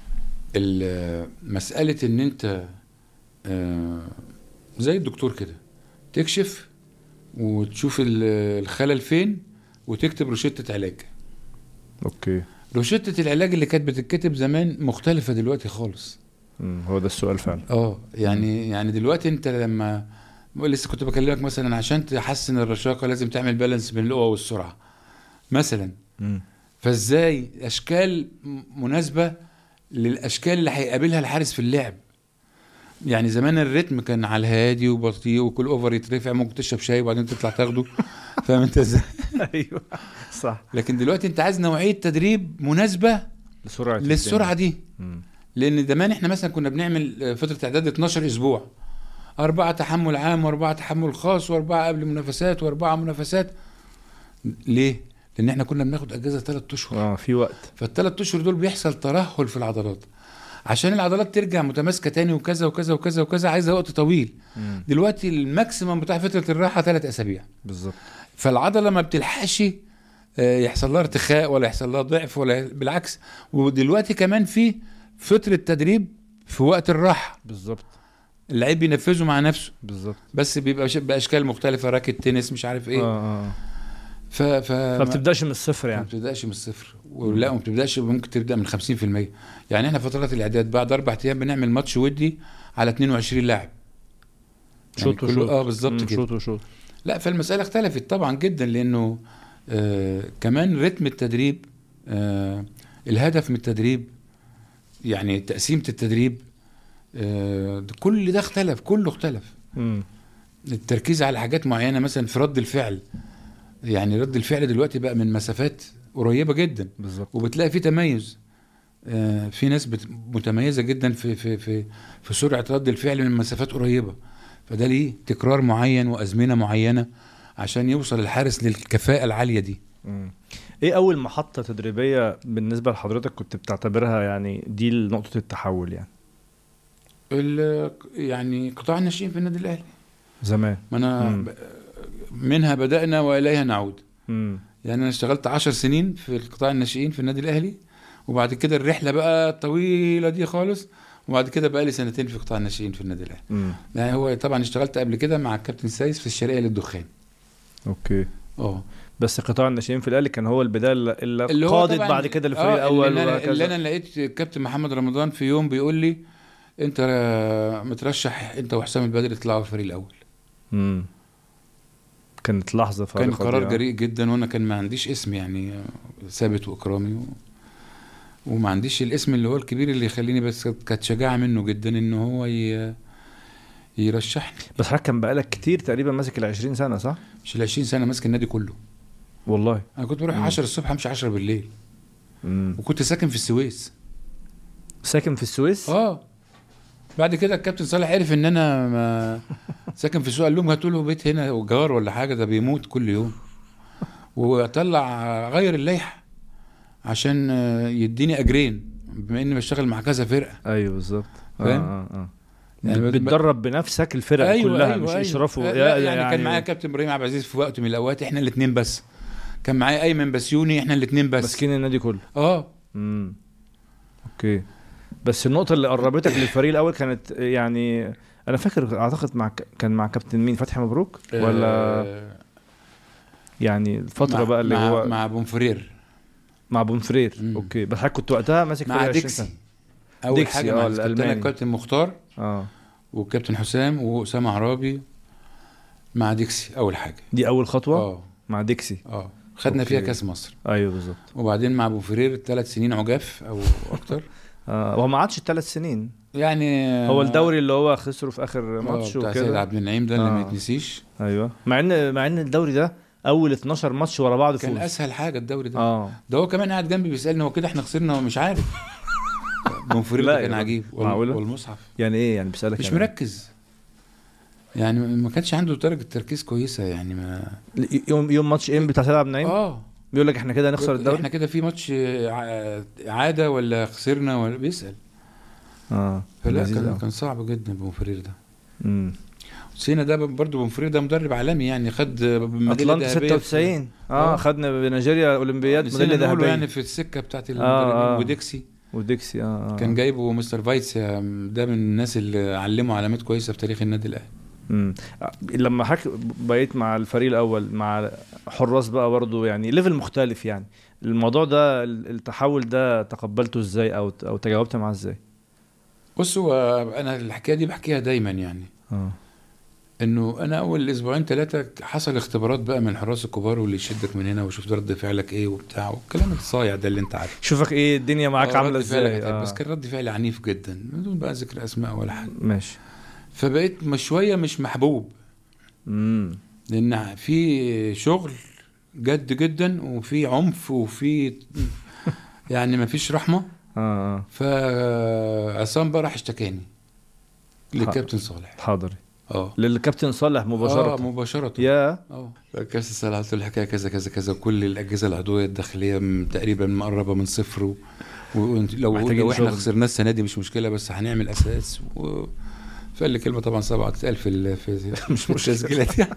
ال- مسألة ان انت آه، زي الدكتور كده تكشف وتشوف ال- الخلل فين وتكتب روشتة علاج اوكي روشتة العلاج اللي كانت بتتكتب زمان مختلفة دلوقتي خالص مم. هو ده السؤال فعلا اه يعني يعني دلوقتي انت لما لسه كنت بكلمك مثلا عشان تحسن الرشاقة لازم تعمل بالانس بين القوة والسرعة مثلا مم. فازاي اشكال م- مناسبه للاشكال اللي هيقابلها الحارس في اللعب يعني زمان الريتم كان على الهادي وبطيء وكل اوفر يترفع ممكن تشرب شاي وبعدين تطلع تاخده فاهم انت ازاي ايوه صح لكن دلوقتي انت عايز نوعيه تدريب مناسبه لسرعة للسرعه دي مم. لان زمان احنا مثلا كنا بنعمل آه، فتره اعداد 12 اسبوع أربعة تحمل عام وأربعة تحمل خاص وأربعة قبل منافسات وأربعة منافسات ليه؟ لأن احنا كنا بناخد أجازة ثلاث أشهر اه في وقت فالثلاث اشهر دول بيحصل ترهل في العضلات عشان العضلات ترجع متماسكه تاني وكذا وكذا وكذا وكذا عايزه وقت طويل مم. دلوقتي الماكسيمم بتاع فتره الراحه ثلاث اسابيع بالظبط فالعضله ما بتلحقش آه، يحصل لها ارتخاء ولا يحصل لها ضعف ولا بالعكس ودلوقتي كمان في فتره تدريب في وقت الراحه بالظبط اللعيب بينفذه مع نفسه بالظبط بس بيبقى ش- باشكال مختلفه راكت تنس مش عارف ايه اه اه ف ف ما بتبداش من الصفر ما يعني بتبداش من الصفر ولا ما بتبداش ممكن تبدا من 50% يعني احنا فترات الاعداد بعد اربع ايام بنعمل ماتش ودي على 22 لاعب يعني شوط كله- وشوط اه بالظبط مم، كده شوط وشوط لا فالمساله اختلفت طبعا جدا لانه آه كمان رتم التدريب آه الهدف من التدريب يعني تقسيمه التدريب آه ده- كل ده اختلف كله اختلف مم. التركيز على حاجات معينه مثلا في رد الفعل يعني رد الفعل دلوقتي بقى من مسافات قريبه جدا بالظبط وبتلاقي في تميز آه، في ناس بت- متميزه جدا في في في في سرعه رد الفعل من مسافات قريبه فده ليه تكرار معين وازمنه معينه عشان يوصل الحارس للكفاءه العاليه دي مم. ايه اول محطة تدريبية بالنسبة لحضرتك كنت بتعتبرها يعني دي نقطة التحول يعني ال- يعني قطاع الناشئين في النادي الاهلي زمان ما انا مم. ب- منها بدانا واليها نعود مم. يعني انا اشتغلت عشر سنين في قطاع الناشئين في النادي الاهلي وبعد كده الرحله بقى الطويله دي خالص وبعد كده بقى لي سنتين في قطاع الناشئين في النادي الاهلي مم. يعني هو طبعا اشتغلت قبل كده مع الكابتن سايس في الشرقيه للدخان اوكي اه بس قطاع الناشئين في الاهلي كان هو البدايه اللي اللي اللي هو قادت طبعاً- بعد كده للفريق آه، الاول اللي انا, وهكذا اللي انا لقيت الكابتن محمد رمضان في يوم بيقول لي انت آه، مترشح انت وحسام البدري تطلعوا الفريق الاول مم. كانت لحظه كان فارقه قرار دي، آه. جريء جدا وانا كان ما عنديش اسم يعني آه، ثابت واكرامي و... وما عنديش الاسم اللي هو الكبير اللي يخليني بس كانت شجاعه منه جدا ان هو ي... يرشحني بس حضرتك كان بقالك كتير تقريبا ماسك ال 20 سنه صح؟ مش ال 20 سنه ماسك النادي كله والله انا كنت بروح مم. 10 الصبح امشي 10 بالليل مم. وكنت ساكن في السويس ساكن في السويس؟ اه بعد كده الكابتن صالح عرف ان انا ما ساكن في السوق قال لهم هاتوا له بيت هنا وجار ولا حاجه ده بيموت كل يوم وطلع غير اللائحه عشان آه، يديني اجرين بما اني بشتغل مع كذا فرقه ايوه بالظبط آه فاهم؟ اه اه يعني يعني بت- بتدرب بنفسك الفرق كلها مش اشرافه لا يا- يعني, كان معايا كابتن ابراهيم عبد العزيز في وقت من الاوقات احنا الاثنين بس كان معايا ايمن بسيوني احنا الاثنين بس ماسكين النادي كله اه امم اوكي بس النقطة اللي قربتك للفريق الأول كانت يعني أنا فاكر أعتقد مع ك- كان مع كابتن مين فتحي مبروك ولا آه، يعني الفترة مع- بقى اللي مع هو مع بونفرير مع بونفرير مم. اوكي بس حضرتك كنت وقتها ماسك مع فريق 20 ديكسي سنة اول ديكسي، حاجه آه، مع الكابتن الألماني. الكابتن مختار اه والكابتن حسام واسامه عرابي مع ديكسي اول حاجه دي اول خطوه اه مع ديكسي اه خدنا فيها أوكي. كاس مصر ايوه بالظبط وبعدين مع ابو فرير ثلاث سنين عجاف او اكتر آه هو ما عادش الثلاث سنين يعني هو الدوري اللي هو خسره في اخر آه، ماتش بتاع سيد وكده عبد النعيم ده اللي ما آه. يتنسيش ايوه مع ان مع ان الدوري ده اول 12 ماتش ورا بعض كان فوز اسهل حاجه الدوري ده اه ده هو كمان قاعد جنبي بيسالني هو كده احنا خسرنا ومش عارف ابو فرير لا ده يا كان راجل. عجيب وال- معقولة؟ والمصحف يعني ايه يعني بيسالك مش يعني مركز يعني ما كانش عنده درجه تركيز كويسه يعني ما يوم يوم ماتش ام بتاع سيد عبد النعيم اه بيقول لك احنا كده هنخسر الدوري احنا كده في ماتش ع- عاده ولا خسرنا ولا بيسال اه فلا لذيذ كان أوي. كان صعب جدا ابو فرير ده امم سينا ده برضه بن فرير ده مدرب عالمي يعني خد ميداليه اتلانتا ذهبية في- 96 اه آه. خدنا بنيجيريا اولمبياد نسينا ميداليه نقوله ذهبيه يعني في السكه بتاعت آه. المدربين وديكسي وديكسي اه, آه. كان جايبه مستر فايتس ده من الناس اللي علموا علامات كويسه في تاريخ النادي الاهلي مم. لما حك بقيت مع الفريق الاول مع حراس بقى برضه يعني ليفل مختلف يعني الموضوع ده التحول ده تقبلته ازاي او او تجاوبت معاه ازاي؟ بص هو انا الحكايه دي بحكيها دايما يعني اه انه انا اول اسبوعين ثلاثه حصل اختبارات بقى من الحراس الكبار واللي يشدك من هنا وشوف رد فعلك ايه وبتاع والكلام الصايع ده اللي انت عارفه شوفك ايه الدنيا معاك آه، عامله رد فعلك ازاي؟ هتعب، آه. بس كان رد فعلي عنيف جدا بدون بقى ذكر اسماء ولا حاجه ماشي فبقيت مش شويه مش محبوب امم لان في شغل جد جدا وفي عنف وفي يعني ما فيش رحمه اه اه فعصام بقى راح اشتكاني للكابتن صالح حاضر اه للكابتن صالح مباشره اه مباشره يا اه كابتن صالح قلت له الحكايه كذا كذا كذا وكل الاجهزه العضويه الداخليه م- تقريبا مقربه من صفر و... ولو محتاجين لو احنا شغل. خسرناه السنه دي مش مشكله بس هنعمل اساس و... فقال لي كلمه طبعا صعبه تتقال في ال... في مش مشكلة. التسجيلات يعني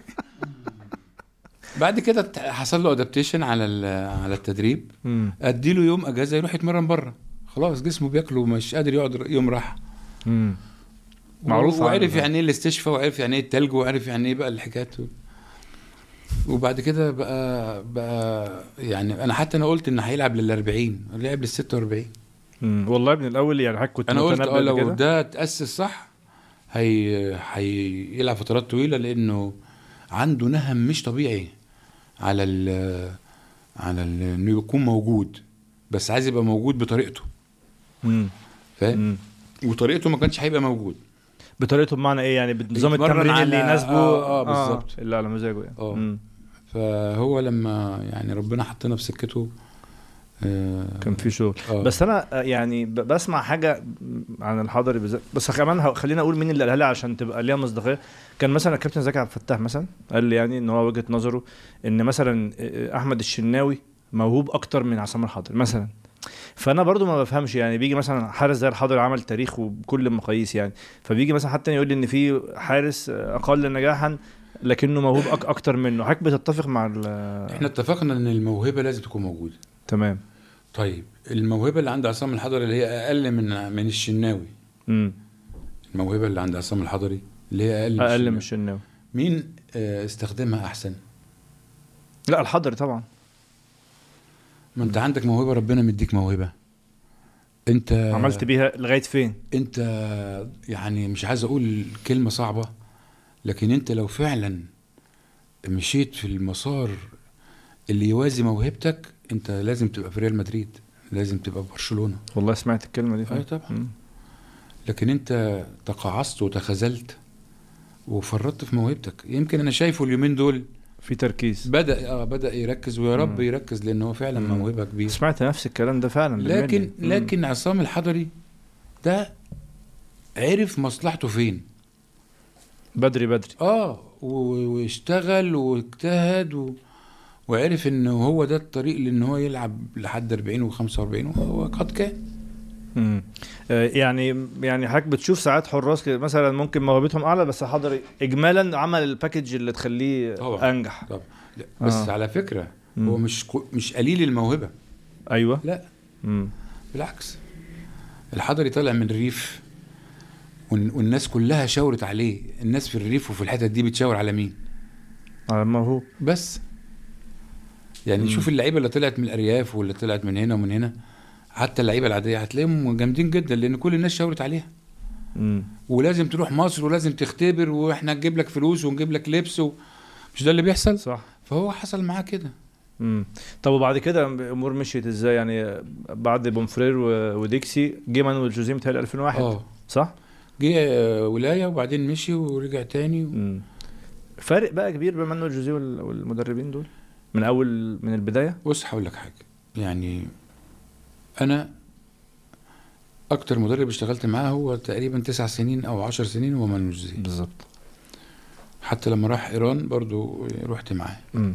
بعد كده ت- حصل له ادابتيشن على ال- على التدريب امم ادي له يوم اجازه يروح يتمرن بره خلاص جسمه بياكله ومش قادر يقعد يوم راحه امم معروف وعرف عنه. يعني ايه الاستشفاء وعرف يعني ايه التلج وعرف يعني ايه بقى الحكايات وبعد كده بقى بقى يعني انا حتى انا قلت ان هيلعب لل 40 لعب لل 46 امم والله من الاول يعني حضرتك كنت انا قلت متنبأ اه لو بكده؟ ده اتاسس صح هي هيلعب فترات طويله لانه عنده نهم مش طبيعي على ال على ال- انه يكون موجود بس عايز يبقى موجود بطريقته امم فاهم امم وطريقته ما كانش هيبقى موجود بطريقته بمعنى ايه يعني بنظام بيتمرن التمرين اللي على- يناسبه آه، آه، بالظبط. اللي على مزاجه يعني آه. مم. فهو لما يعني ربنا حطنا في سكته آه كان في شغل آه. بس انا آه، يعني ب- بسمع حاجه عن الحضري بالذات بس كمان ه- خلينا اقول مين اللي قالها لي عشان تبقى ليها مصداقيه كان مثلا الكابتن زكي عبد الفتاح مثلا قال لي يعني ان هو وجهه نظره ان مثلا آه، احمد الشناوي موهوب اكتر من عصام الحضري مثلا فانا برضو ما بفهمش يعني بيجي مثلا حارس زي الحضري عمل تاريخ وبكل المقاييس يعني فبيجي مثلا حد تاني يقول لي ان في حارس آه، اقل نجاحا لكنه موهوب أك اكتر منه حضرتك بتتفق مع ال- احنا اتفقنا ان الموهبه لازم تكون موجوده تمام طيب الموهبه اللي عند عصام الحضري اللي هي اقل من من الشناوي امم الموهبه اللي عند عصام الحضري اللي هي اقل, اقل من الشناوي. الشناوي مين آه استخدمها احسن لا الحضري طبعا ما انت عندك موهبه ربنا مديك موهبه انت عملت بيها لغايه فين انت يعني مش عايز اقول كلمه صعبه لكن انت لو فعلا مشيت في المسار اللي يوازي موهبتك انت لازم تبقى في ريال مدريد لازم تبقى في برشلونه والله سمعت الكلمه دي اي فعلا طبعا مم. لكن انت تقاعست وتخاذلت وفرطت في موهبتك يمكن انا شايفه اليومين دول في تركيز بدا اه بدا يركز ويا رب مم. يركز لان هو فعلا مم. موهبه كبيره سمعت نفس الكلام ده فعلا لكن بالملي. مم. لكن عصام الحضري ده عرف مصلحته فين بدري بدري اه و- واشتغل واجتهد و... وعرف ان هو ده الطريق لان هو يلعب لحد 40 و45 وهو قد كان مم. آه، يعني يعني حضرتك بتشوف ساعات حراس كده مثلا ممكن موهبتهم اعلى بس حضري اجمالا عمل الباكج اللي تخليه طبعا. انجح طبعا لا بس آه. آه. على فكره مم. هو مش كو- مش قليل الموهبه ايوه لا مم. بالعكس الحضري طالع من الريف والن- والناس كلها شاورت عليه الناس في الريف وفي الحتت دي بتشاور على مين على ما هو بس يعني مم. شوف اللعيبه اللي طلعت من الارياف واللي طلعت من هنا ومن هنا حتى اللعيبه العاديه هتلاقيهم جامدين جدا لان كل الناس شاورت عليها امم ولازم تروح مصر ولازم تختبر واحنا نجيب لك فلوس ونجيب لك لبس و... مش ده اللي بيحصل صح فهو حصل معاه كده امم طب وبعد كده الامور مشيت ازاي يعني بعد بومفرير و- وديكسي جه مانويل جوزيه متهيألي 2001 اه صح؟ جه آه، ولايه وبعدين مشي ورجع تاني امم فارق بقى كبير بين مانويل جوزيه وال- والمدربين دول من اول من البدايه بص هقول لك حاجه يعني انا اكتر مدرب اشتغلت معاه هو تقريبا تسع سنين او عشر سنين هو مانويل جوزيه بالظبط حتى لما راح ايران برضو رحت معاه امم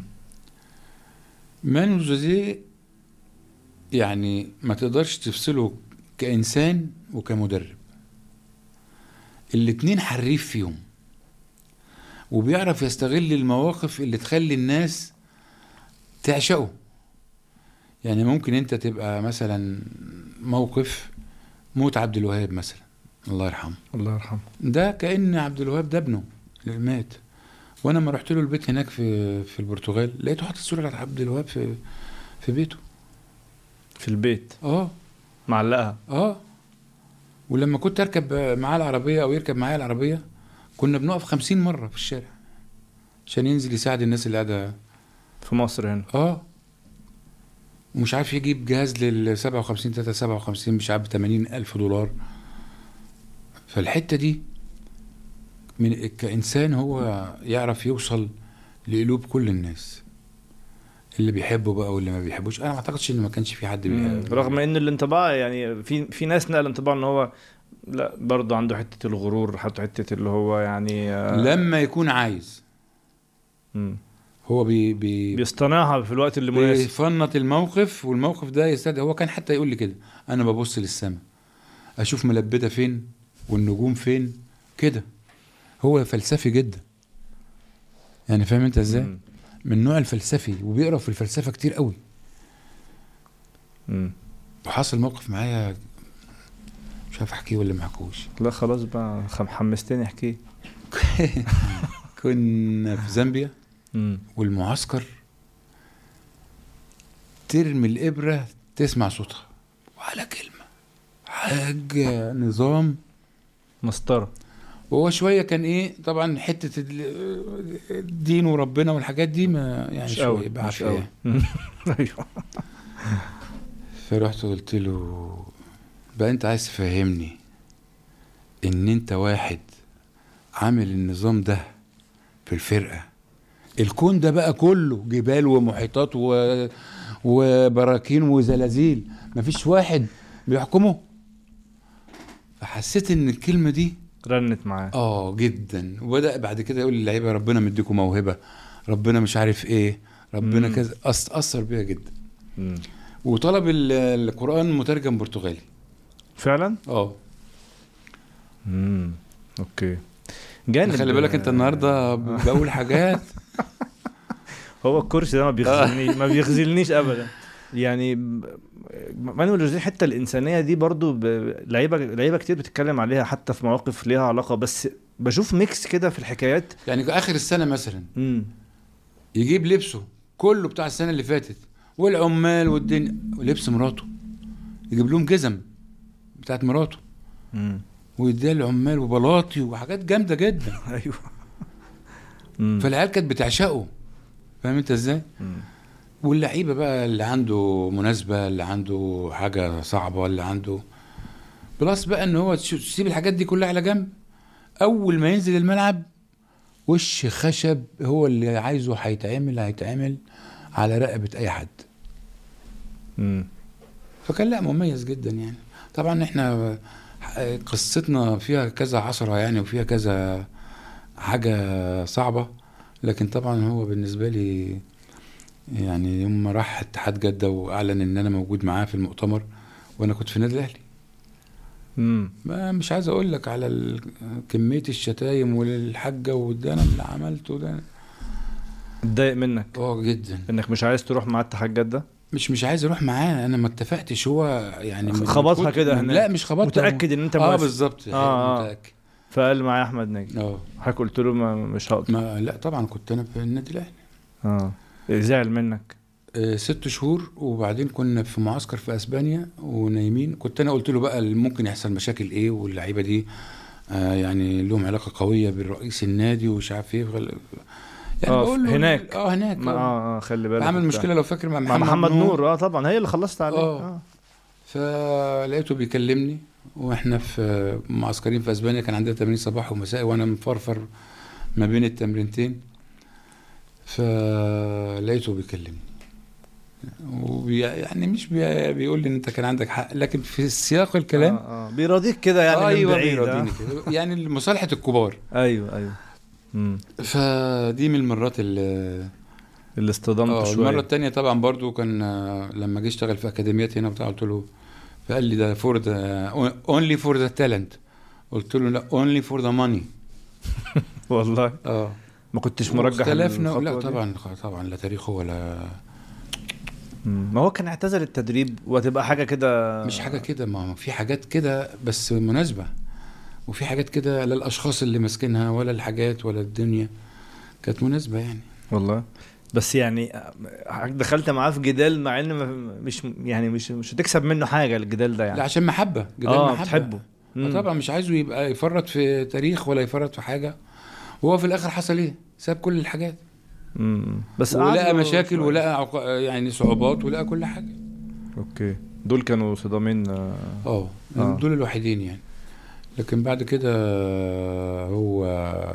مانويل جوزيه يعني ما تقدرش تفصله كإنسان وكمدرب الاتنين حريف فيهم وبيعرف يستغل المواقف اللي تخلي الناس تعشقه يعني ممكن انت تبقى مثلا موقف موت عبد الوهاب مثلا الله يرحمه الله يرحمه ده كأن عبد الوهاب ده ابنه اللي مات وانا لما رحت له البيت هناك في في البرتغال لقيته حاطط صوره عبد الوهاب في في بيته في البيت اه معلقها اه ولما كنت اركب معاه العربيه او يركب معايا العربيه كنا بنقف خمسين مره في الشارع عشان ينزل يساعد الناس اللي قاعده في مصر هنا اه ومش عارف يجيب جهاز لل 57 3 57 مش عارف ب 80 الف دولار فالحته دي من كانسان هو يعرف يوصل لقلوب كل الناس اللي بيحبه بقى واللي ما بيحبوش انا ما اعتقدش ان ما كانش في حد مم. بيحبه رغم ان الانطباع يعني في في ناس نقل انطباع ان هو لا برضه عنده حته الغرور حتى حته اللي هو يعني آه، لما يكون عايز مم. هو بي بي بيصطنعها في الوقت اللي مناسب بيفنط الموقف والموقف ده يستدعي هو كان حتى يقول لي كده انا ببص للسماء اشوف ملبده فين والنجوم فين كده هو فلسفي جدا يعني فاهم انت ازاي مم. من النوع الفلسفي وبيقرا في الفلسفه كتير قوي مم. وحصل موقف معايا مش عارف احكيه ولا ما احكوش لا خلاص بقى خم- حمستني احكي كنا في زامبيا والمعسكر ترمي الإبرة تسمع صوتها ولا كلمة حاجة نظام مسطره وهو شوية كان إيه طبعا حتة ال- الدين وربنا والحاجات دي ما يعني مش شوية قوي مش بعافية قوي يعني. ايوه فرحت قلت له بقى أنت عايز تفهمني إن أنت واحد عامل النظام ده في الفرقة الكون ده بقى كله جبال ومحيطات و... وبراكين وزلازل مفيش واحد بيحكمه فحسيت ان الكلمه دي رنت معاه اه جدا وبدا بعد كده يقول للعيبه ربنا مديكم موهبه ربنا مش عارف ايه ربنا مم. كذا أث- اثر بيها جدا مم. وطلب ال- القران مترجم برتغالي فعلا اه امم اوكي جانب خلي بالك انت النهارده ب- بقول حاجات هو الكرسي ده ما بيخزلنيش ما بيخزلنيش ابدا يعني ب- مانويل جوزيه الحته الانسانيه دي برضو ب- لعيبه لعيبه كتير بتتكلم عليها حتى في مواقف ليها علاقه بس بشوف ميكس كده في الحكايات يعني اخر السنه مثلا امم يجيب لبسه كله بتاع السنه اللي فاتت والعمال والدنيا ولبس مراته يجيب لهم جزم بتاعت مراته امم ويديها للعمال وبلاطي وحاجات جامده جدا ايوه مم. فالعيال كانت بتعشقه فاهم انت ازاي؟ مم. واللعيبه بقى اللي عنده مناسبه اللي عنده حاجه صعبه اللي عنده بلس بقى ان هو تش- تسيب الحاجات دي كلها على جنب اول ما ينزل الملعب وش خشب هو اللي عايزه هيتعمل هيتعمل على رقبه اي حد مم. فكان لا مميز جدا يعني طبعا احنا قصتنا فيها كذا عصرة يعني وفيها كذا حاجة صعبة لكن طبعا هو بالنسبة لي يعني يوم ما راح اتحاد جدة واعلن ان انا موجود معاه في المؤتمر وانا كنت في النادي الاهلي مم. ما مش عايز اقول لك على ال- كمية الشتايم والحاجة وده انا اللي عملته ده اتضايق منك اه جدا انك مش عايز تروح مع اتحاد جده مش مش عايز اروح معاه انا ما اتفقتش هو يعني من خبطها كتر- كده من- هناك. لا مش خبطها متاكد ان انت اه موافق بالظبط آه، آه. متاكد فقال معايا احمد ناجي اه حضرتك قلت له ما مش هقدر ما لا طبعا كنت انا في النادي الاهلي اه زعل منك آه، ست شهور وبعدين كنا في معسكر في اسبانيا ونايمين كنت انا قلت له بقى اللي ممكن يحصل مشاكل ايه واللعيبه دي آه يعني لهم علاقه قويه بالرئيس النادي ومش عارف ايه غل- يعني آه، بقول له هناك. اه هناك ما آه. اه اه خلي بالك عمل وبتاع. مشكله لو فاكر مع مع محمد, محمد نور اه طبعا هي اللي خلصت عليه آه. اه فلقيته بيكلمني واحنا في معسكرين في اسبانيا كان عندنا تمرين صباح ومساء وانا مفرفر ما بين التمرينتين فلقيته بيكلمني وبي يعني مش بي بيقول لي ان انت كان عندك حق لكن في سياق الكلام آه. آه. بيراضيك كده يعني من ايوه بعيد بيراضيني آه. كده يعني مصالحه الكبار ايوه ايوه مم. فدي من المرات اللي اللي اصطدمت اه شويه المره الثانيه طبعا برضو كان آه، لما جه اشتغل في اكاديميات هنا بتاع قلت له فقال لي ده فور ذا اونلي فور ذا تالنت قلت له لا اونلي فور ذا ماني والله اه ما كنتش مرجح اختلفنا الخطوة لا دي؟ طبعا طبعا لا تاريخه ولا مم. ما هو كان اعتزل التدريب وهتبقى حاجه كده مش حاجه كده ما هو في حاجات كده بس مناسبه وفي حاجات كده لا الاشخاص اللي ماسكينها ولا الحاجات ولا الدنيا كانت مناسبه يعني والله بس يعني آه، دخلت معاه في جدال مع ان ما- مش يعني مش مش هتكسب منه حاجه الجدال ده يعني لا عشان محبه جدال اه محبه بتحبه آه مم. طبعا مش عايزه يبقى يفرط في تاريخ ولا يفرط في حاجه وهو في الاخر حصل ايه ساب كل الحاجات مم. بس ولقى قعدوا مشاكل شوية. ولقى عق... يعني صعوبات ولقى كل حاجه اوكي دول كانوا صدامين آه، اه آه. دول الوحيدين يعني لكن بعد كده هو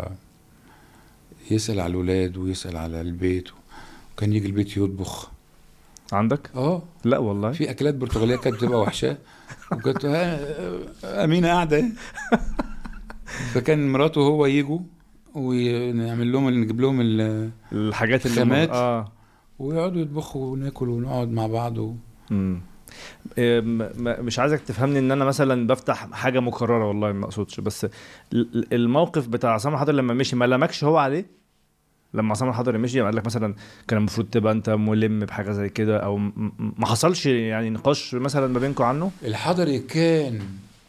يسأل على الولاد ويسأل على البيت وكان يجي البيت يطبخ عندك اه لا والله في اكلات برتغاليه كانت بتبقى وحشه وكانت آه، امينه قاعده اهي. فكان مراته وهو يجوا ونعمل لهم نجيب لهم ال- الحاجات اللي خامات. اه ويقعدوا يطبخوا وناكل ونقعد مع بعض و... مم. إيه، م- م- مش عايزك تفهمني ان انا مثلا بفتح حاجه مكرره والله ما اقصدش بس ال- ال- الموقف بتاع عصام الحضري لما مشي ما لمكش هو عليه لما عصام الحضري مشي قال لك مثلا كان المفروض تبقى انت ملم بحاجه زي كده او م- م- ما حصلش يعني نقاش مثلا ما بينكم عنه الحضري كان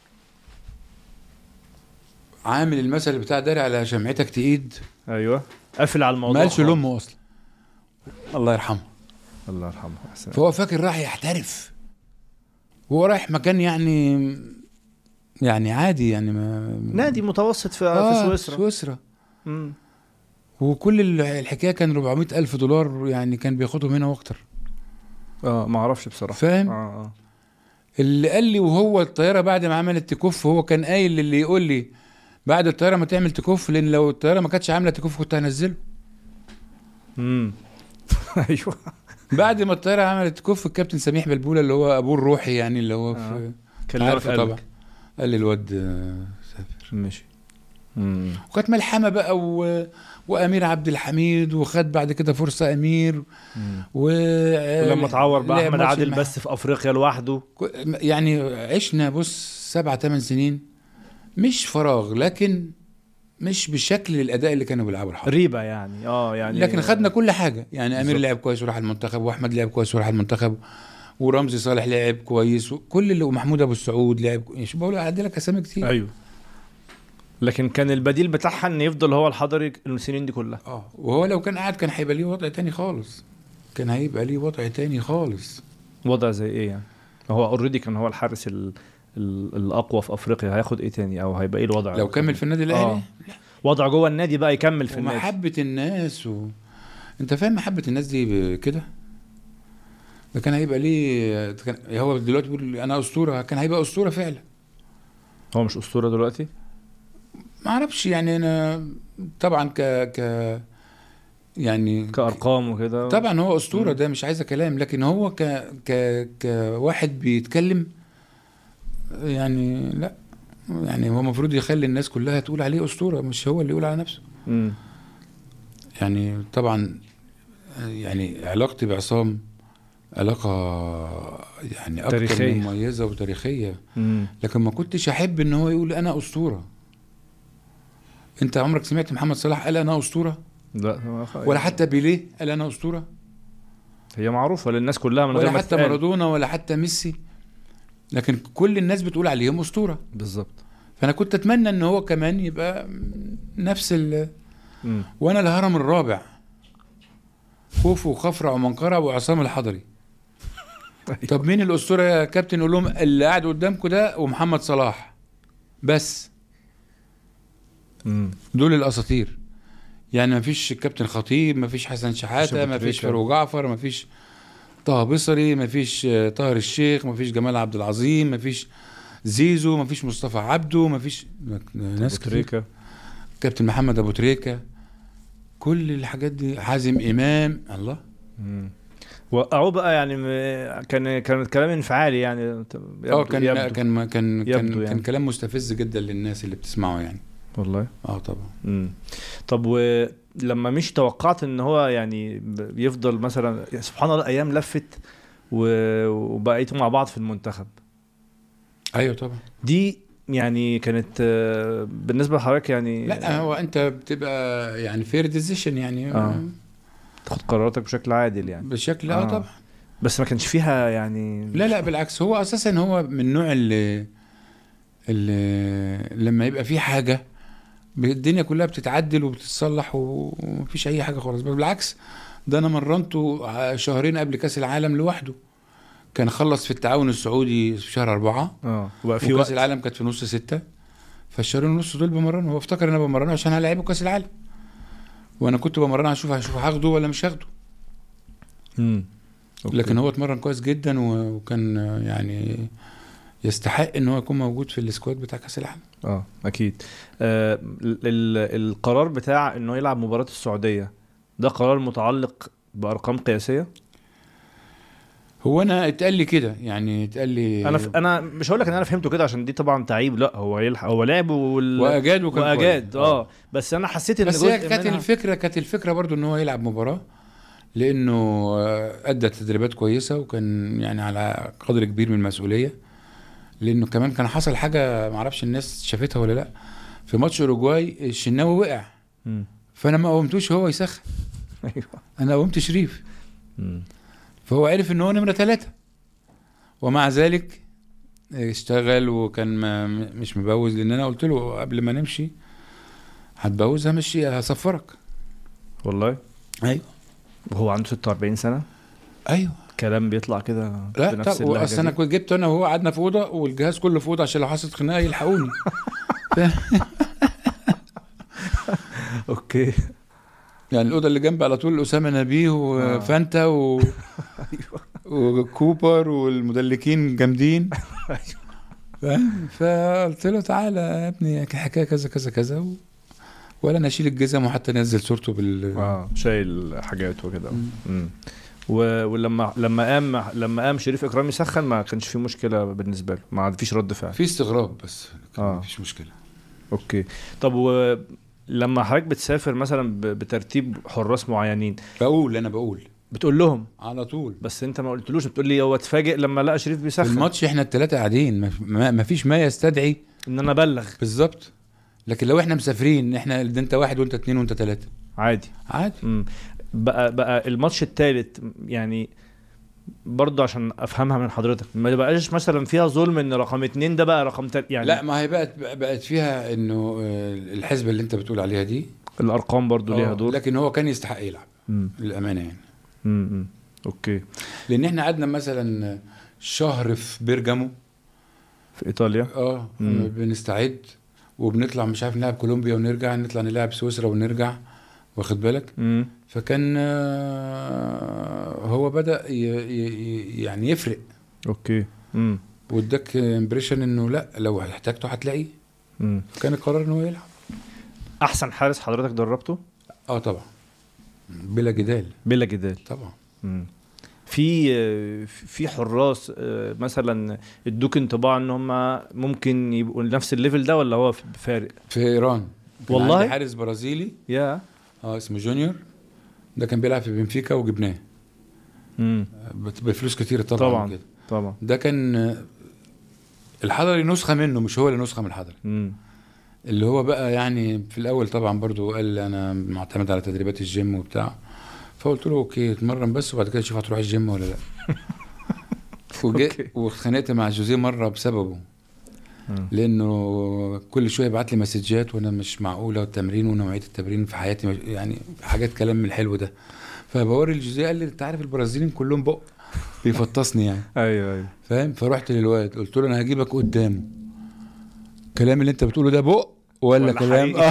عامل المثل بتاع داري على شمعتك تقيد ايوه قافل على الموضوع ما قالش خالص. لامه اصلا الله يرحمه الله يرحمه أحسن. فهو فاكر راح يحترف هو رايح مكان يعني يعني عادي يعني ما نادي متوسط في, آه في سويسرا سويسرا مم. وكل ال- الحكايه كان 400 الف دولار يعني كان بياخدهم هنا واكتر اه ما اعرفش بصراحه فاهم اه اه اللي قال لي وهو الطياره بعد ما عملت تكف هو كان قايل للي يقول لي بعد الطياره ما تعمل تكف لان لو الطياره ما كانتش عامله تكف كنت هنزله امم ايوه بعد ما الطياره عملت تكف الكابتن سميح بلبوله اللي هو ابوه الروحي يعني اللي هو في آه. كلمك عارفه قلبك. طبعا قال لي الواد آه، سافر ماشي امم وكانت ملحمه بقى و... وامير عبد الحميد وخد بعد كده فرصه امير و ولما اتعور بقى لعب احمد ماتش عادل مع- بس في افريقيا لوحده ك- يعني عشنا بص سبعة ثمان سنين مش فراغ لكن مش بشكل الاداء اللي كانوا بيلعبوا الحضر ريبه يعني اه يعني لكن خدنا كل حاجه يعني امير بالظبط. لعب كويس وراح المنتخب واحمد لعب كويس وراح المنتخب ورمزي صالح لعب كويس وكل اللي ومحمود ابو السعود لعب كويس بقول اعدي لك اسامي كتير ايوه لكن كان البديل بتاعها ان يفضل هو الحضري السنين دي كلها اه وهو لو كان قاعد كان هيبقى ليه وضع تاني خالص كان هيبقى ليه وضع تاني خالص وضع زي ايه يعني هو اوريدي كان هو الحارس ال... ال... الاقوى في افريقيا هياخد ايه تاني او هيبقى ايه الوضع لو كمل في النادي الاهلي آه. وضع جوه النادي بقى يكمل في النادي ومحبة الناس و... انت فاهم محبة الناس دي ب- كده ده كان هيبقى ليه كان... هو دلوقتي بيقول انا اسطورة كان هيبقى اسطورة فعلا هو مش اسطوره دلوقتي ما اعرفش يعني انا طبعا ك ك يعني كارقام وكده طبعا هو اسطورة مم. ده مش عايزة كلام لكن هو ك ك كواحد بيتكلم يعني لا يعني هو المفروض يخلي الناس كلها تقول عليه اسطورة مش هو اللي يقول على نفسه امم يعني طبعا يعني علاقتي بعصام علاقة يعني أكتر تاريخية. مميزة وتاريخية امم لكن ما كنتش أحب إن هو يقول أنا أسطورة أنت عمرك سمعت محمد صلاح قال أنا أسطورة لا ما خ- ولا حتى بيليه قال أنا أسطورة هي معروفه للناس كلها من غير ولا ما حتى تتقال. مارادونا ولا حتى ميسي لكن كل الناس بتقول عليهم أسطورة بالظبط فأنا كنت أتمنى إن هو كمان يبقى نفس ال امم وأنا الهرم الرابع خوف وخفرع ومنقرع وعصام الحضري طب مين الاسطوره يا كابتن يقول لهم اللي قاعد قدامكم ده ومحمد صلاح بس مم. دول الاساطير يعني ما فيش كابتن خطيب ما فيش حسن شحاته أبو ما فيش تريكة. فاروق جعفر ما فيش طه بصري ما فيش آه، طاهر الشيخ ما فيش جمال عبد العظيم ما فيش زيزو ما فيش مصطفى عبده ما فيش ناس أبو كتير تريكة. كابتن محمد ابو تريكه كل الحاجات دي حازم امام الله مم. وقعوه بقى يعني م- كان كان كلام انفعالي يعني اه يبدو- كان يبدو. كان كان يبدو كان, يعني. كان كلام مستفز جدا للناس اللي بتسمعه يعني والله اه طبعا مم. طب ولما مش توقعت ان هو يعني ب- يفضل مثلا يعني سبحان الله ايام لفت و- وبقيتوا مع بعض في المنتخب ايوه طبعا دي يعني كانت آه، بالنسبه لحضرتك يعني لا هو انت بتبقى يعني فير ديزيشن يعني آه. تاخد قراراتك بشكل عادل يعني بشكل اه آه. طبعا بس ما كانش فيها يعني لا لا بالعكس هو اساسا هو من النوع اللي اللي لما يبقى في حاجه الدنيا كلها بتتعدل وبتتصلح و- ومفيش اي حاجه خالص بل بالعكس ده انا مرنته ع- شهرين قبل كاس العالم لوحده كان خلص في التعاون السعودي في شهر أربعة اه وبقى في وكاس وقت العالم كانت في نص ستة فالشهرين ونص دول بمرنه هو افتكر ان انا بمرنه عشان هلاعبه كاس العالم وانا كنت بمرنه اشوف هشوف هاخده ولا مش هاخده مم. أوكي. لكن هو اتمرن كويس جدا و- وكان يعني يستحق ان هو يكون موجود في السكواد بتاع كاس العالم اه اكيد آه ال- ال- القرار بتاع انه يلعب مباراه السعوديه ده قرار متعلق بارقام قياسيه هو انا اتقال لي كده يعني اتقال لي انا ف... انا مش هقول لك ان انا فهمته كده عشان دي طبعا تعيب لا هو يلحق هو لعب وال... واجاد وكان واجاد كويس. اه بس انا حسيت ان بس هي جزء كانت منها الفكره كانت الفكره برضو ان هو يلعب مباراه لانه آه، ادى تدريبات كويسه وكان يعني على قدر كبير من المسؤوليه لانه كمان كان حصل حاجه معرفش الناس شافتها ولا لا في ماتش اوروجواي الشناوي وقع مم. فانا ما قومتوش هو يسخن ايوه انا قومت شريف مم. فهو عرف ان هو نمره ثلاثة ومع ذلك اشتغل وكان ما مش مبوز لان انا قلت له قبل ما نمشي هتبوز همشي هصفرك والله ايوه وهو عنده 46 سنه ايوه كلام بيطلع كده لا بنفس طب اللهجة اصل انا دي. كنت جبت انا وهو قعدنا في اوضه والجهاز كله في اوضه عشان لو حصلت خناقه يلحقوني اوكي يعني الاوضه اللي جنبي على طول اسامه نبيه وفانتا و... وكوبر والمدلكين جامدين فاهم فقلت له تعالى يا ابني حكايه كذا كذا كذا و... ولا انا اشيل الجزم وحتى انزل صورته بال اه شايل حاجات وكده مم. مم. و- ولما لما قام لما قام شريف اكرامي سخن ما كانش في مشكله بالنسبه له ما فيش رد فعل في استغراب بس لكن آه. مفيش مشكله اوكي طب ولما حضرتك بتسافر مثلا ب- بترتيب حراس معينين بقول انا بقول بتقول لهم على طول بس انت ما قلتلوش بتقول لي هو اتفاجئ لما لقى شريف في بيسخن الماتش احنا الثلاثه قاعدين ما- ما ما فيش ما يستدعي ان انا ابلغ بالظبط لكن لو احنا مسافرين احنا ده انت واحد وانت اتنين وانت تلاته عادي عادي مم. بقى بقى الماتش الثالث يعني برضه عشان افهمها من حضرتك ما بقاش مثلا فيها ظلم ان رقم اتنين ده بقى رقم تل... يعني لا ما هي بقت بقت فيها انه آه، الحسبه اللي انت بتقول عليها دي الارقام برضه ليها آه، دور لكن هو كان يستحق يلعب مم. للامانه يعني مم. مم. اوكي لان احنا قعدنا مثلا شهر في بيرجامو في ايطاليا اه مم. بنستعد وبنطلع مش عارف نلعب كولومبيا ونرجع نطلع نلعب سويسرا ونرجع واخد بالك مم. فكان آه، هو بدا ي- ي- يعني يفرق اوكي مم. واداك امبريشن انه لا لو احتاجته هتلاقيه مم. كان القرار ان هو يلعب احسن حارس حضرتك دربته اه طبعا بلا جدال بلا جدال طبعا مم. في في حراس آه، مثلا ادوك انطباع ان هم ممكن يبقوا نفس الليفل ده ولا هو فارق في ايران كان والله؟ عندي حارس برازيلي يا اه اسمه جونيور ده كان بيلعب في بنفيكا وجبناه مم. بت- بفلوس كتير طبعا, طبعاً. كده طبعا ده كان آه، الحضري نسخه منه مش هو اللي نسخه من الحضري مم. اللي هو بقى يعني في الاول طبعا برضو قال انا معتمد على تدريبات الجيم وبتاع فقلت له اوكي اتمرن بس وبعد كده شوف هتروح الجيم ولا لا أوكي. وجيت واتخانقت مع جوزيه مره بسببه مم. لانه كل شويه يبعت لي مسجات وانا مش معقوله والتمرين ونوعيه التمرين في حياتي مش- يعني حاجات كلام من الحلو ده فبوري الجوزيه قال لي انت عارف البرازيليين كلهم بق بيفطسني يعني ايوه ايوه فاهم فرحت للواد قلت له انا هجيبك قدامه الكلام اللي انت بتقوله ده بق ولا, ولا كلام حقيقي؟ اه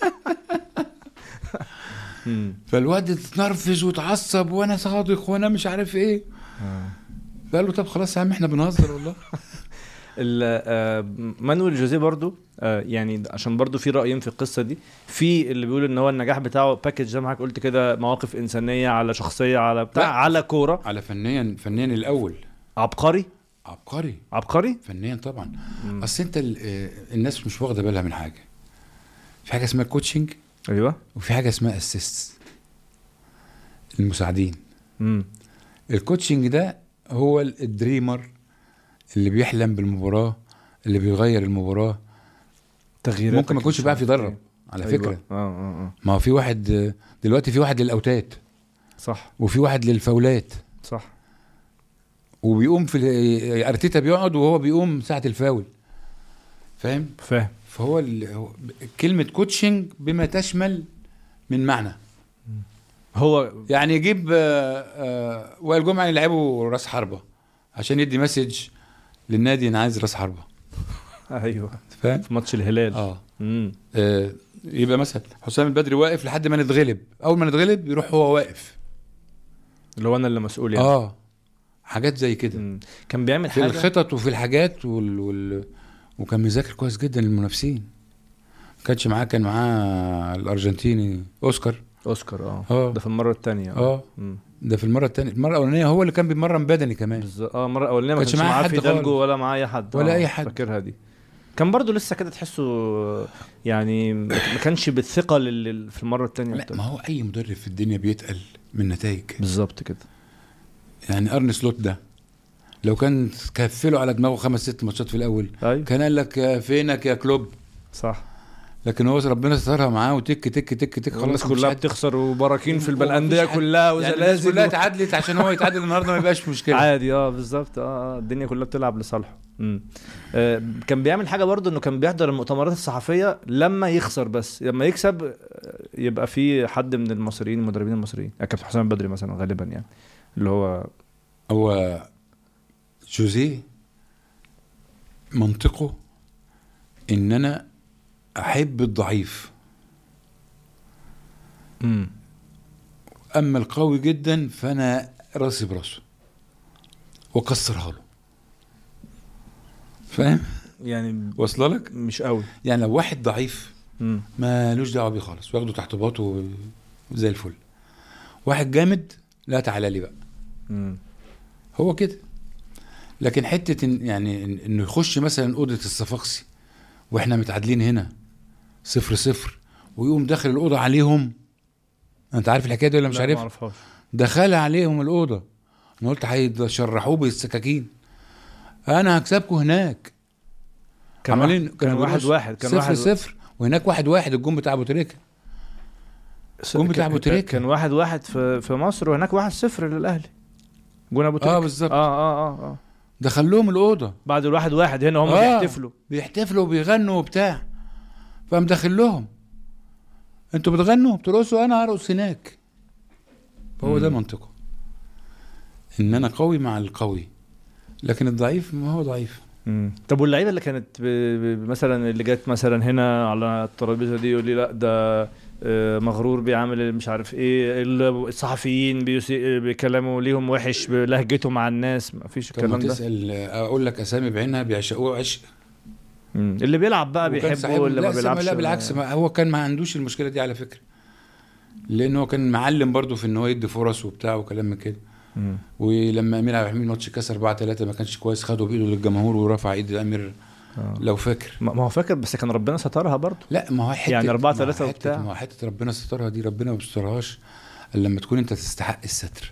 مم. فالواد اتنرفز واتعصب وانا صادق وانا مش عارف ايه آه. فقال له طب خلاص يا عم احنا بنهزر والله ال- آه، مانويل جوزيه برضو آه، يعني عشان برضو في رايين في القصه دي في اللي بيقول ان هو النجاح بتاعه باكج زي ما حضرتك قلت كده مواقف انسانيه على شخصيه على بتاع لا. على كوره على فنيا فنيا الاول عبقري عبقري عبقري فنيا طبعا مم. اصل انت ال- آه، الناس مش واخده بالها من حاجه في حاجه اسمها كوتشنج ايوه وفي حاجه اسمها اسيست المساعدين امم الكوتشنج ده هو ال- الدريمر اللي بيحلم بالمباراه اللي بيغير المباراه تغييرات ممكن ما يكونش بيعرف يدرب على أيوة. فكره اه اه اه ما هو في واحد آه، دلوقتي في واحد للاوتات صح وفي واحد للفاولات صح وبيقوم في ال- ارتيتا بيقعد وهو بيقوم ساعه الفاول فاهم فاهم فهو ال- هو- كلمه كوتشنج بما تشمل من معنى هو يعني يجيب آه، آه، وائل جمعه يلعبه راس حربه عشان يدي مسج للنادي انا عايز راس حربه ايوه فاهم في ماتش الهلال اه امم آه، يبقى مثلا حسام البدري واقف لحد ما نتغلب اول ما نتغلب يروح هو واقف اللي هو انا اللي مسؤول يعني اه حاجات زي كده مم. كان بيعمل في حاجه الخطط وفي الحاجات وال... وال... وكان مذاكر كويس جدا للمنافسين ما كانش معاه كان معاه الارجنتيني اوسكار اوسكار اه اه ده في المره الثانيه اه مم. ده في المره الثانيه المره الاولانيه هو اللي كان بيمرن بدني كمان بالظبط اه المره الاولانيه ما كانش كانش معاه معاه حد فيدالجو خالص. ولا معاه اي حد ولا آه، أي حد. فاكرها دي كان برضو لسه كده تحسه يعني ما كانش بالثقه اللي في المره الثانيه لا ما هو اي مدرب في الدنيا بيتقل من نتائج بالظبط كده يعني ارن سلوت ده لو كان كفله على دماغه خمس ست ماتشات في الاول ايوه كان قال لك يا فينك يا كلوب صح لكن هو ربنا سترها معاه وتك تك تك تك الناس مفيش كلها حد- بتخسر وبراكين في ومفيش الانديه حد- كلها يعني الناس وزلازل كلها و- اتعادلت عشان هو يتعادل النهارده ما يبقاش مشكله عادي اه بالظبط اه اه الدنيا كلها بتلعب لصالحه امم آه كان بيعمل حاجه برضو انه كان بيحضر المؤتمرات الصحفيه لما يخسر بس لما يكسب آه، يبقى في حد من المصريين المدربين المصريين يعني كابتن حسام البدري مثلا غالبا يعني اللي هو هو جوزيه منطقه ان انا احب الضعيف امم اما القوي جدا فانا راسي براسه واكسرها له فاهم يعني واصله لك مش قوي يعني لو واحد ضعيف امم مالوش دعوه بيه خالص واخده تحت باطه زي الفل واحد جامد لا تعالى لي بقى امم هو كده لكن حته إن يعني إن- انه يخش مثلا اوضه الصفاقسي واحنا متعادلين هنا صفر صفر ويقوم داخل الاوضه عليهم انت عارف الحكايه دي ولا مش لا، عارف ما اعرفهاش دخل عليهم الاوضه انا قلت هيشرحوه بالسكاكين انا هكسبكم هناك كان عمالين واحد كان كانوا واحد بيقولوا واحد كان صفر واحد صفر وهناك واحد واحد الجون بتاع ابو تريكه الجون بتاع كان- أبو تريكة. كان واحد واحد في في مصر وهناك واحد صفر للاهلي جون ابو تريكة اه بالظبط اه اه اه اه دخل لهم الاوضه بعد الواحد واحد هنا هم آه. بيحتفلوا بيحتفلوا وبيغنوا وبتاع فقام داخل لهم انتوا بتغنوا بترقصوا انا هرقص هناك هو ده مم. منطقه ان انا قوي مع القوي لكن الضعيف ما هو ضعيف مم. طب واللعيبه اللي كانت ب... ب... مثلا اللي جت مثلا هنا على الترابيزه دي يقول لي لا ده آه، مغرور بيعمل مش عارف ايه الصحفيين بيسي... بيكلموا ليهم وحش بلهجته مع الناس ما فيش طب ما الكلام ده تسال اقول لك اسامي بعينها بيعشقوه عشق مم. اللي بيلعب بقى وكان بيحبه صاحبهم- واللي لا ما سما- بيلعبش لا بالعكس ما هو كان ما عندوش المشكله دي على فكره لان هو كان معلم برضه في ان هو يدي فرص وبتاع وكلام من كده مم. ولما امير عبد الحميد ماتش كاس 4 3 ما كانش كويس خده بايده للجمهور ورفع ايد امير آه. لو فاكر ما ما هو فاكر بس كان ربنا سترها برضه لا ما هو حته يعني أربعة ما هو ثلاثة حتة- وبتاع. ما هو حته ربنا سترها دي ربنا ما بيسترهاش الا لما تكون انت تستحق الستر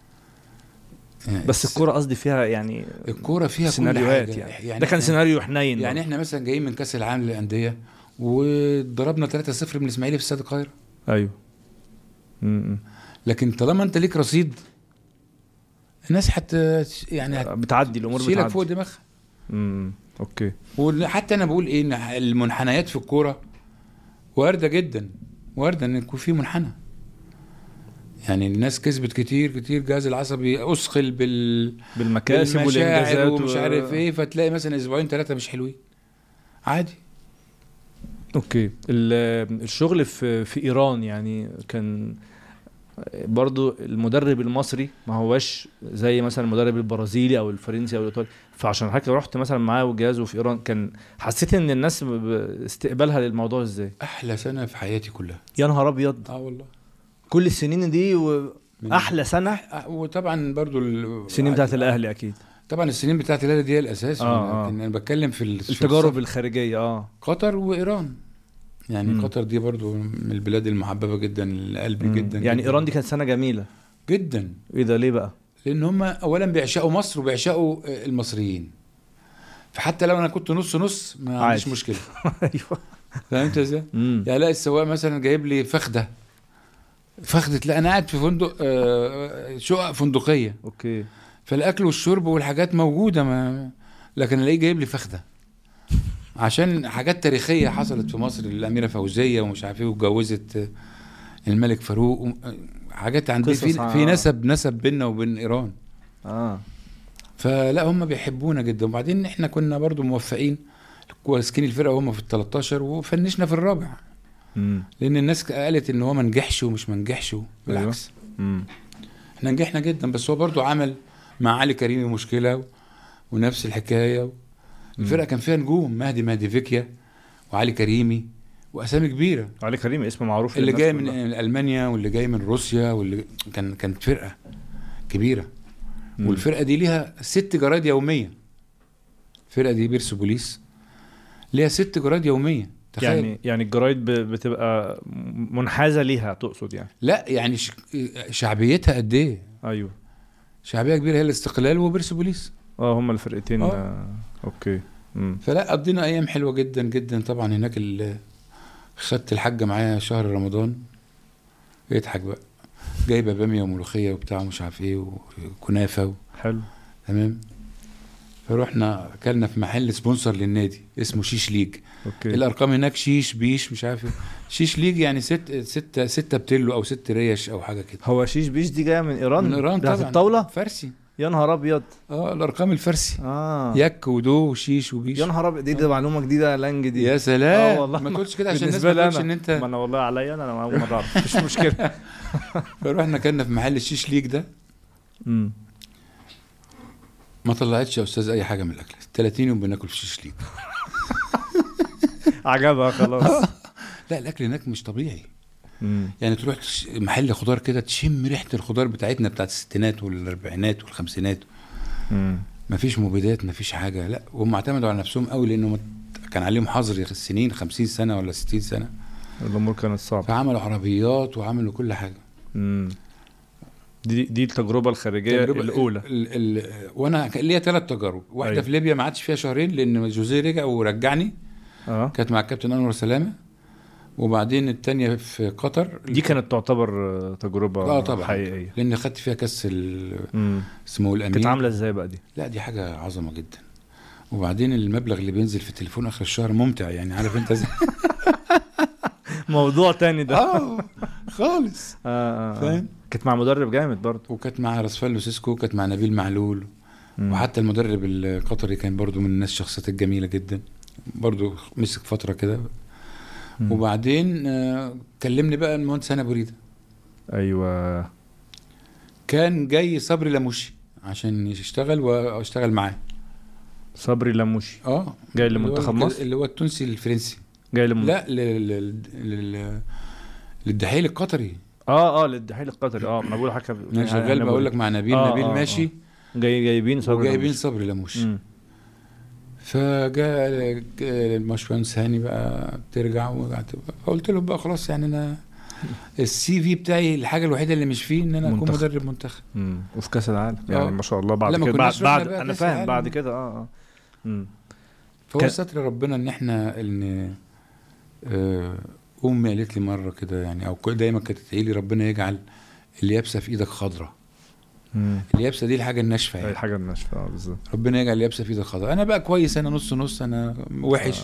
يعني بس الكوره قصدي فيها يعني الكوره فيها كل سيناريوهات حاجة. يعني. ده كان إحنا- سيناريو حنين يعني برضه. احنا مثلا جايين من كاس العالم للانديه وضربنا 3-0 من الاسماعيلي في استاد القاهره ايوه مم. لكن طالما انت ليك رصيد الناس حت يعني هت- بتعدي الامور تشيلك بتعدي فوق دماغها امم اوكي وحتى انا بقول ايه إن المنحنيات في الكوره وارده جدا وارده ان يكون في منحنى يعني الناس كسبت كتير كتير الجهاز العصبي اثقل بال بالمكاسب بالمشاعر والانجازات ومش و- عارف ايه فتلاقي مثلا اسبوعين ثلاثه مش حلوين عادي اوكي ال- الشغل في في ايران يعني كان برضو المدرب المصري ما هوش زي مثلا المدرب البرازيلي او الفرنسي او الايطالي فعشان حضرتك رحت مثلا معاه وجهازه في ايران كان حسيت ان الناس ب- ب- استقبالها للموضوع ازاي احلى سنه في حياتي كلها يا نهار ابيض اه والله كل السنين دي و... من- احلى سنه أح- وطبعا برضو ال- السنين بتاعت الاهلي اكيد طبعا السنين بتاعت الاهلي دي هي الاساس آه، آه. لكن انا بتكلم في ال- في التجارب السفر. الخارجيه اه قطر وايران يعني مم. قطر دي برضو من البلاد المحببه جدا لقلبي مم. جدا يعني جداً. ايران دي كانت سنه جميله جدا ايه ده ليه بقى لان هم اولا بيعشقوا مصر وبيعشقوا آه، المصريين فحتى لو انا كنت نص نص ما عنديش عادي. مشكله ايوه فهمت ازاي؟ امم يعني الاقي السواق مثلا جايب لي فخده فخده لا انا قاعد في فندق آه، شقق فندقيه اوكي فالاكل والشرب والحاجات موجوده ما لكن الاقيه جايب لي فخده عشان حاجات تاريخيه حصلت في مصر الاميره فوزيه ومش عارف ايه واتجوزت آه، الملك فاروق و- آه، حاجات عندي قصص في, ع- في نسب نسب بيننا وبين ايران اه فلا هم بيحبونا جدا وبعدين احنا كنا برضو موفقين ماسكين الفرقه وهم في ال 13 وفنشنا في الرابع امم لان الناس قالت ان هو ما نجحش ومش ما نجحش بالعكس امم احنا نجحنا جدا بس هو برضو عمل مع علي كريمي مشكله و... ونفس الحكايه و... الفرقه كان فيها نجوم مهدي مهدي فيكيا وعلي كريمي واسامي كبيره علي كريم اسم معروف اللي للناس جاي من كلها. المانيا واللي جاي من روسيا واللي كان كانت فرقه كبيره مم. والفرقه دي ليها ست جرائد يوميه الفرقه دي بيرسوبوليس ليها ست جرائد يوميه تخيل يعني يعني الجرايد ب- بتبقى منحازه ليها تقصد يعني لا يعني ش... شعبيتها قد ايه ايوه شعبيه كبيره هي الاستقلال وبيرسوبوليس اه هما الفرقتين آه. آه. اوكي امم فلا قضينا ايام حلوه جدا جدا طبعا هناك ال... خدت الحاجه معايا شهر رمضان يضحك بقى جايبه باميه وملوخيه وبتاع ومش عارف ايه وكنافه و... حلو تمام فروحنا اكلنا في محل سبونسر للنادي اسمه شيش ليج اوكي الارقام هناك شيش بيش مش عارف ايه شيش ليج يعني ست ستة ستة بتلو او ست ريش او حاجه كده هو شيش بيش دي جايه من ايران من ايران بتاعت طبعا الطاوله فارسي يا نهار ابيض اه الارقام الفارسي اه يك ودو وشيش وبيش يا نهار ابيض دي, دي معلومه جديده لانج دي يا سلام آه والله. ما تقولش كده عشان الناس بالنسبه ما لي تقولش انا ان انت ما انا والله عليا انا انا اول مره اعرف مش مشكله فروحنا كنا في محل الشيش ليج ده امم ما طلعتش يا استاذ اي حاجه من الاكل 30 يوم بناكل في الشيش ليج عجبها خلاص لا الاكل هناك مش طبيعي امم يعني تروح تش- محل خضار كده تشم ريحه الخضار بتاعتنا بتاعت الستينات والاربعينات والخمسينات امم مفيش مبيدات مفيش حاجه لا هم اعتمدوا على نفسهم قوي لانه مت- كان عليهم حظر يا أخي السنين 50 سنه ولا 60 سنه الامور كانت صعبه فعملوا عربيات وعملوا كل حاجه امم دي دي التجربه الخارجيه تجربة- الاولى ال ال وانا كان ليا ثلاث تجارب واحده أيوة. في ليبيا ما قعدتش فيها شهرين لان جوزيه رجع ورجعني اه كانت مع الكابتن انور سلامه وبعدين الثانيه في قطر دي كانت تعتبر آه، تجربه اه طبعا حقيقيه لان خدت فيها كاس ال- امم اسمه الامين كانت عامله ازاي بقى دي لا دي حاجه عظمه جدا وبعدين المبلغ اللي بينزل في التليفون اخر الشهر ممتع يعني عارف انت ازاي موضوع تاني ده اه خالص اه اه فاهم؟ كانت مع مدرب جامد برضه وكانت مع راسفالو سيسكو كانت مع نبيل معلول مم. وحتى المدرب القطري كان برضو من الناس الشخصيات الجميله جدا برضو مسك فتره كده مم. وبعدين آه، كلمني بقى المهندس هاني ابو ريده ايوه كان جاي صبري لموشي عشان يشتغل واشتغل معاه صبري لموشي اه جاي اللي هو لمنتخب الج- مصر اللي هو التونسي الفرنسي جاي لم... لا لل- لل- لل- للدحيل القطري اه اه للدحيل القطري اه ما انا بقول حاجه انا شغال بقول لك مع نبيل آه، نبيل آه، ماشي جاي جايبين صبري وجايبين لموشي. صبري لموشي مم. فجاء الباشمهندس هاني بقى بترجع وقعدت فقلت له بقى خلاص يعني انا السي في بتاعي الحاجه الوحيده اللي مش فيه ان انا اكون منتخب. مدرب منتخب مم. وفي كاس العالم يعني آه. ما شاء الله بعد لا، ما كده بعد, كناش رحنا بعد بقى انا كأس فاهم العالم. بعد كده اه اه مم. فهو كان- ستر ربنا ان احنا ان آه، امي قالت لي مره كده يعني او دايما كانت تدعي لي ربنا يجعل اليابسه في ايدك خضراء مم. اليابسه دي الحاجه الناشفه اي يعني حاجه الناشفه اه بالظبط ربنا يجعل اليابسه في ايدك خضراء انا بقى كويس انا نص نص انا وحش آه،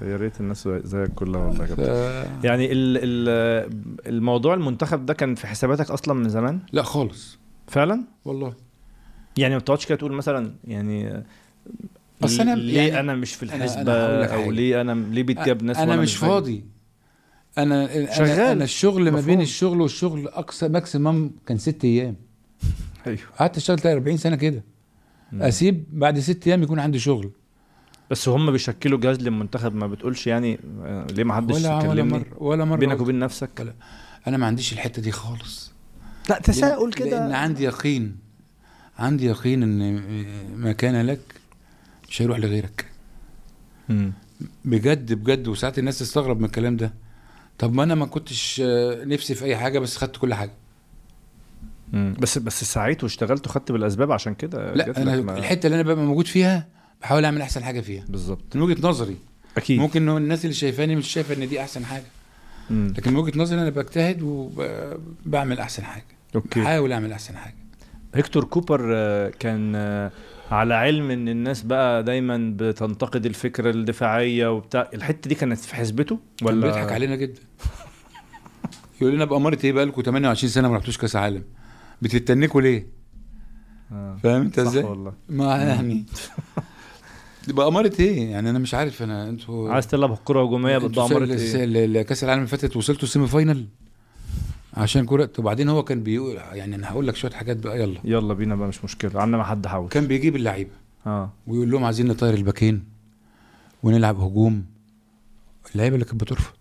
يا ريت الناس زيك كلها والله يا ف... كابتن يعني ال ال الموضوع المنتخب ده كان في حساباتك اصلا من زمان لا خالص فعلا والله يعني ما بتقعدش كده تقول مثلا يعني أصل أنا ليه يعني- انا مش في أنا- الحسبه أنا هقول لك او حاجة. ليه انا ليه بيتجاب ناس انا وأنا مش زيك؟ فاضي انا شغال. انا, أنا الشغل ما بين مفهوم. الشغل والشغل اقصى ماكسيمم كان ست ايام ايوه قعدت اشتغل 40 سنه كده مم. اسيب بعد ست ايام يكون عندي شغل بس هم بيشكلوا جهاز للمنتخب ما بتقولش يعني آه، ليه ما حدش ولا ولا كلمني مره ولا مره بينك قلت. وبين نفسك انا ما عنديش الحته دي خالص لا تساؤل لأن- كده لان عندي يقين عندي يقين ان ما كان لك مش هيروح لغيرك مم. بجد بجد وساعات الناس تستغرب من الكلام ده طب ما انا ما كنتش آه، نفسي في اي حاجه بس خدت كل حاجه مم. بس بس سعيت واشتغلت وخدت بالاسباب عشان كده جات لا لك انا ما- الحته اللي انا ببقى موجود فيها بحاول اعمل احسن حاجه فيها بالظبط من وجهه نظري اكيد ممكن إنه الناس اللي شايفاني مش شايفه ان دي احسن حاجه مم. لكن من وجهه نظري انا بجتهد وبعمل احسن حاجه اوكي بحاول اعمل احسن حاجه هيكتور كوبر آه، كان آه، على علم ان الناس بقى دايما بتنتقد الفكره الدفاعيه وبتاع الحته دي كانت في حسبته ولا ولا بيضحك علينا جدا يقول لنا بأمارة ايه بقى لكم 28 سنه ما رحتوش كاس عالم بتتنكوا ليه آه. فاهم انت صح ازاي والله ما يعني بأمارة ايه يعني انا مش عارف انا انتوا عايز تلعب كره هجوميه انتوا بتدمر الس- ايه ال- ال- كاس العالم اللي فاتت وصلتوا السيمي فاينل عشان كرة وبعدين هو كان بيقول يعني انا هقول لك شويه حاجات بقى يلا يلا بينا بقى مش مشكله عنا ما حد حاول كان بيجيب اللعيبه اه ويقول لهم عايزين نطير الباكين ونلعب هجوم اللعيبه اللي كانت بترفض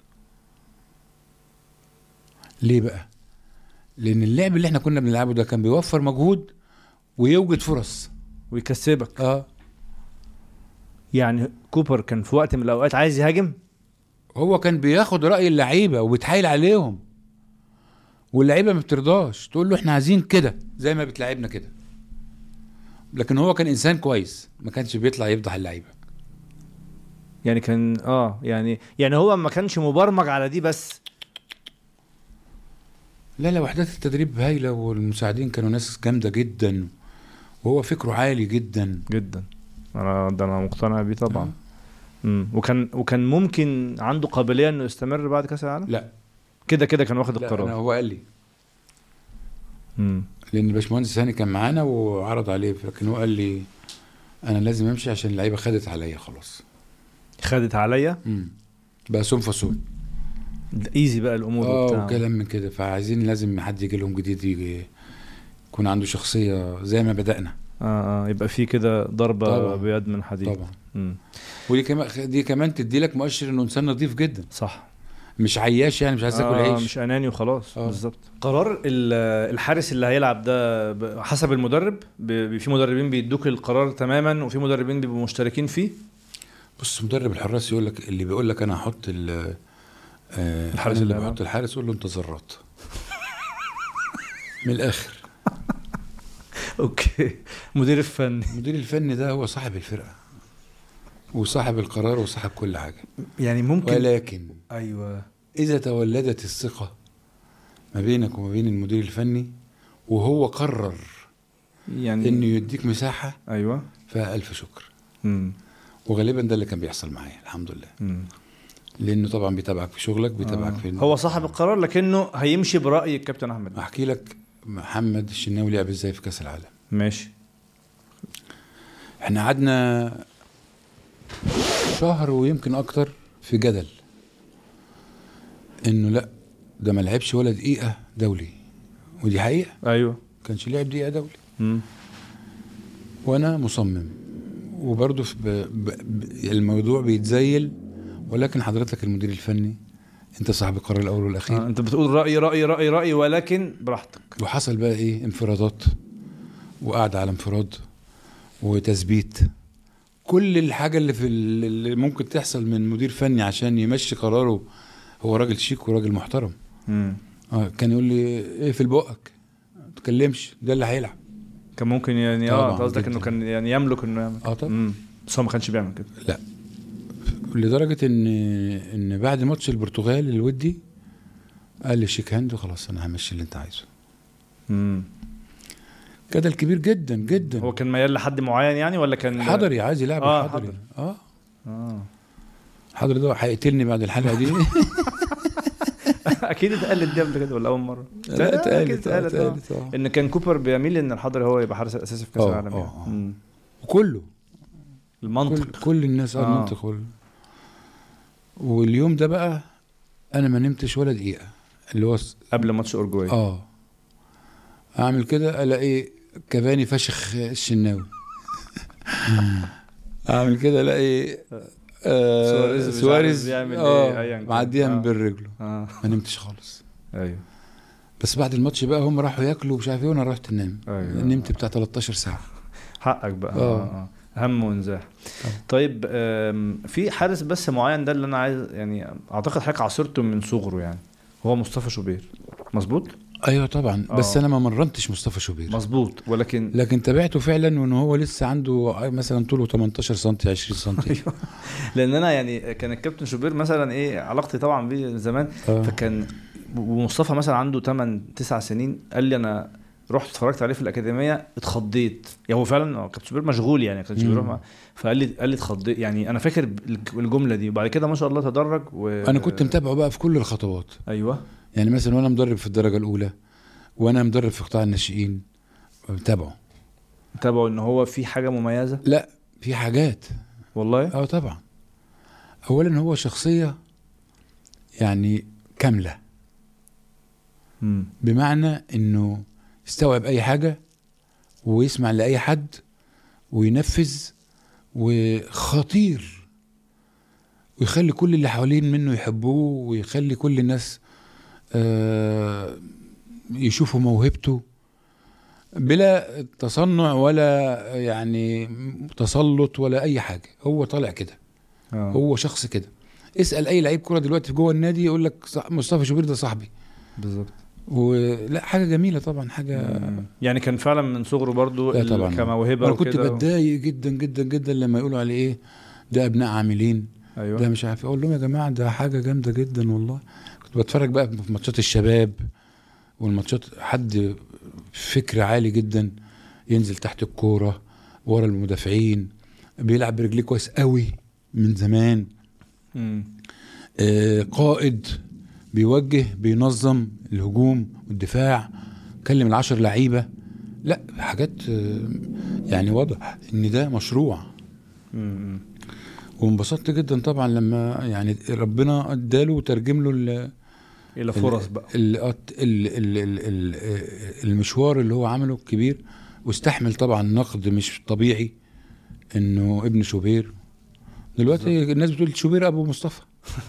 ليه بقى لان اللعب اللي احنا كنا بنلعبه ده كان بيوفر مجهود ويوجد فرص ويكسبك اه يعني كوبر كان في وقت من الاوقات عايز يهاجم هو كان بياخد راي اللعيبه وبيتحايل عليهم واللعيبه ما بترضاش تقول له احنا عايزين كده زي ما بتلعبنا كده لكن هو كان انسان كويس ما كانش بيطلع يفضح اللعيبه يعني كان اه يعني يعني هو ما كانش مبرمج على دي بس لا لا وحدات التدريب هايله والمساعدين كانوا ناس جامده جدا وهو فكره عالي جدا جدا انا ده انا مقتنع بيه طبعا امم وكان وكان ممكن عنده قابليه انه يستمر بعد كاس العالم لا كده كده كان واخد لا أنا القرار هو قال لي امم لان الباشمهندس هاني كان معانا وعرض عليه لكن هو قال لي انا لازم امشي عشان اللعيبه خدت عليا خلاص خدت عليا امم بقى سون فاسون ايزي بقى الامور اه وبتاع. وكلام من كده فعايزين لازم حد يجي لهم جديد يجي يكون عنده شخصيه زي ما بدانا اه اه يبقى في كده ضربه طبعا. بيد من حديد طبعا مم. ودي كمان دي كمان تدي لك مؤشر انه انسان نظيف جدا صح مش عياش يعني مش عايز تاكل آه عيش مش اناني وخلاص آه. بالظبط قرار ال- الحارس اللي هيلعب ده ب- حسب المدرب ب- في مدربين بيدوك القرار تماما وفي مدربين بيبقوا مشتركين فيه بص مدرب الحراس يقول لك اللي بيقول لك انا هحط ال آه، الحارس أنا اللي اللي بحط الحارس قول له انت زرات من الاخر اوكي مدير الفني المدير الفني ده هو صاحب الفرقه وصاحب القرار وصاحب كل حاجه يعني ممكن ولكن ايوه اذا تولدت الثقه ما بينك وما بين المدير الفني وهو قرر يعني انه يديك مساحه ايوه فالف شكر امم وغالبا ده اللي كان بيحصل معايا الحمد لله امم لانه طبعا بيتابعك في شغلك بيتابعك آه. في هو صاحب القرار لكنه هيمشي براي الكابتن احمد احكي لك محمد الشناوي لعب ازاي في كاس العالم ماشي احنا قعدنا شهر ويمكن اكتر في جدل انه لا ده ما لعبش ولا دقيقه دولي ودي حقيقه ايوه كانش لعب دقيقه دولي امم وانا مصمم وبرضه في ب... ب... ب... الموضوع بيتزيل ولكن حضرتك المدير الفني انت صاحب القرار الاول والاخير آه. انت بتقول رايي رايي رايي رايي ولكن براحتك وحصل بقى ايه انفرادات وقعدة على انفراد وتثبيت كل الحاجة اللي في ال- اللي ممكن تحصل من مدير فني عشان يمشي قراره هو راجل شيك وراجل محترم امم اه كان يقول لي ايه في بقك ما تتكلمش ده اللي هيلعب كان ممكن يعني اه طبعاً انت قصدك جداً. انه كان يعني يملك انه يعمل اه طبعا امم بس هو ما كانش بيعمل كده لا لدرجة ان ان بعد ماتش البرتغال الودي قال لي شيك هاند وخلاص انا همشي اللي انت عايزه امم جدل كبير جدا جدا هو كان ميال لحد معين يعني ولا كان حضري عايز يلعب آه، الحضري حضري. اه اه الحضر ده هيقتلني بعد الحلقه دي اكيد اتقالت دي قبل كده ولا اول مره لا أكيد اتقالت آه، اتقالت، آه. اتقالت اه ان كان كوبر بيميل ان الحضري هو يبقى حارس الاساسي في كاس آه، العالم يعني. آه، آه. مم. وكله كل, المنطق كل الناس اه آه. المنطق كله واليوم ده بقى انا ما نمتش ولا دقيقه اللي هو س- قبل ماتش اورجواي اه اعمل كده الاقي كفاني فشخ الشناوي اعمل كده الاقي آه سواريز مش سواريز عارف بيعمل اه إيه، أياً كان. معديها آه. من بين رجله اه ما نمتش خالص ايوه بس بعد الماتش بقى هم راحوا ياكلوا ومش عارف ايه وانا رحت انام ايوه نمت بتاع 13 ساعه حقك بقى آه. اه اه هم وانزاح طبعا. طيب آم، في حارس بس معين ده اللي انا عايز يعني اعتقد حضرتك عاصرته من صغره يعني هو مصطفى شوبير مظبوط ايوه طبعا بس آه. انا ما مرنتش مصطفى شوبير مظبوط ولكن لكن تابعته فعلا وان هو لسه عنده مثلا طوله 18 سم 20 سم ايوه لان انا يعني كان الكابتن شوبير مثلا ايه علاقتي طبعا بيه زمان آه. فكان ومصطفى مثلا عنده 8 9 سنين قال لي انا رحت اتفرجت عليه في الاكاديميه اتخضيت يعني هو فعلا هو كابتن شوبير مشغول يعني كانش مم. بيروح مع- فقال لي قال لي اتخضيت يعني انا فاكر الجمله دي وبعد كده ما شاء الله تدرج و انا كنت متابعه بقى في كل الخطوات ايوه يعني مثلا وانا مدرب في الدرجه الاولى وانا مدرب في قطاع الناشئين متابعه تابعوا ان هو في حاجه مميزه لا في حاجات والله اه طبعا اولا هو شخصيه يعني كامله امم بمعنى انه يستوعب اي حاجه ويسمع لاي حد وينفذ وخطير ويخلي كل اللي حوالين منه يحبوه ويخلي كل الناس آه، يشوفوا موهبته بلا تصنع ولا يعني تسلط ولا اي حاجه هو طالع كده آه. هو شخص كده اسال اي لعيب كره دلوقتي جوه النادي يقول لك صح- مصطفى شوبير ده صاحبي بالظبط ولا حاجه جميله طبعا حاجه مم. يعني كان فعلا من صغره برضو لا ال- طبعا كموهبه انا كنت وكده. بتضايق جدا جدا جدا لما يقولوا عليه ايه ده ابناء عاملين ده ايوه مش عارف إيه. اقول لهم يا جماعه ده حاجه جامده جدا والله كنت بتفرج بقى في ماتشات الشباب والماتشات حد فكر عالي جدا ينزل تحت الكوره ورا المدافعين بيلعب برجليه كويس قوي من زمان مم. آه، قائد بيوجه بينظم الهجوم والدفاع كلم العشر لعيبه لا حاجات آه، يعني واضح ان ده مشروع مم. وانبسطت جدا طبعا لما يعني ربنا اداله وترجم له ال- الى فرص بقى ال- ال- ال- ال- ال- المشوار اللي هو عمله الكبير واستحمل طبعا نقد مش طبيعي انه ابن شوبير دلوقتي الناس بتقول شوبير ابو مصطفى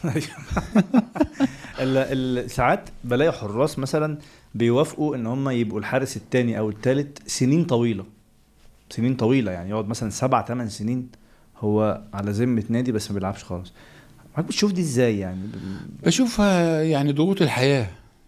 ال- ال- ساعات بلاقي حراس مثلا بيوافقوا ان هم يبقوا الحارس الثاني او الثالث سنين طويله سنين طويله يعني يقعد مثلا سبع ثمان سنين هو على ذمه نادي بس ما بيلعبش خالص حضرتك بتشوف دي ازاي يعني بشوفها يعني ضغوط الحياه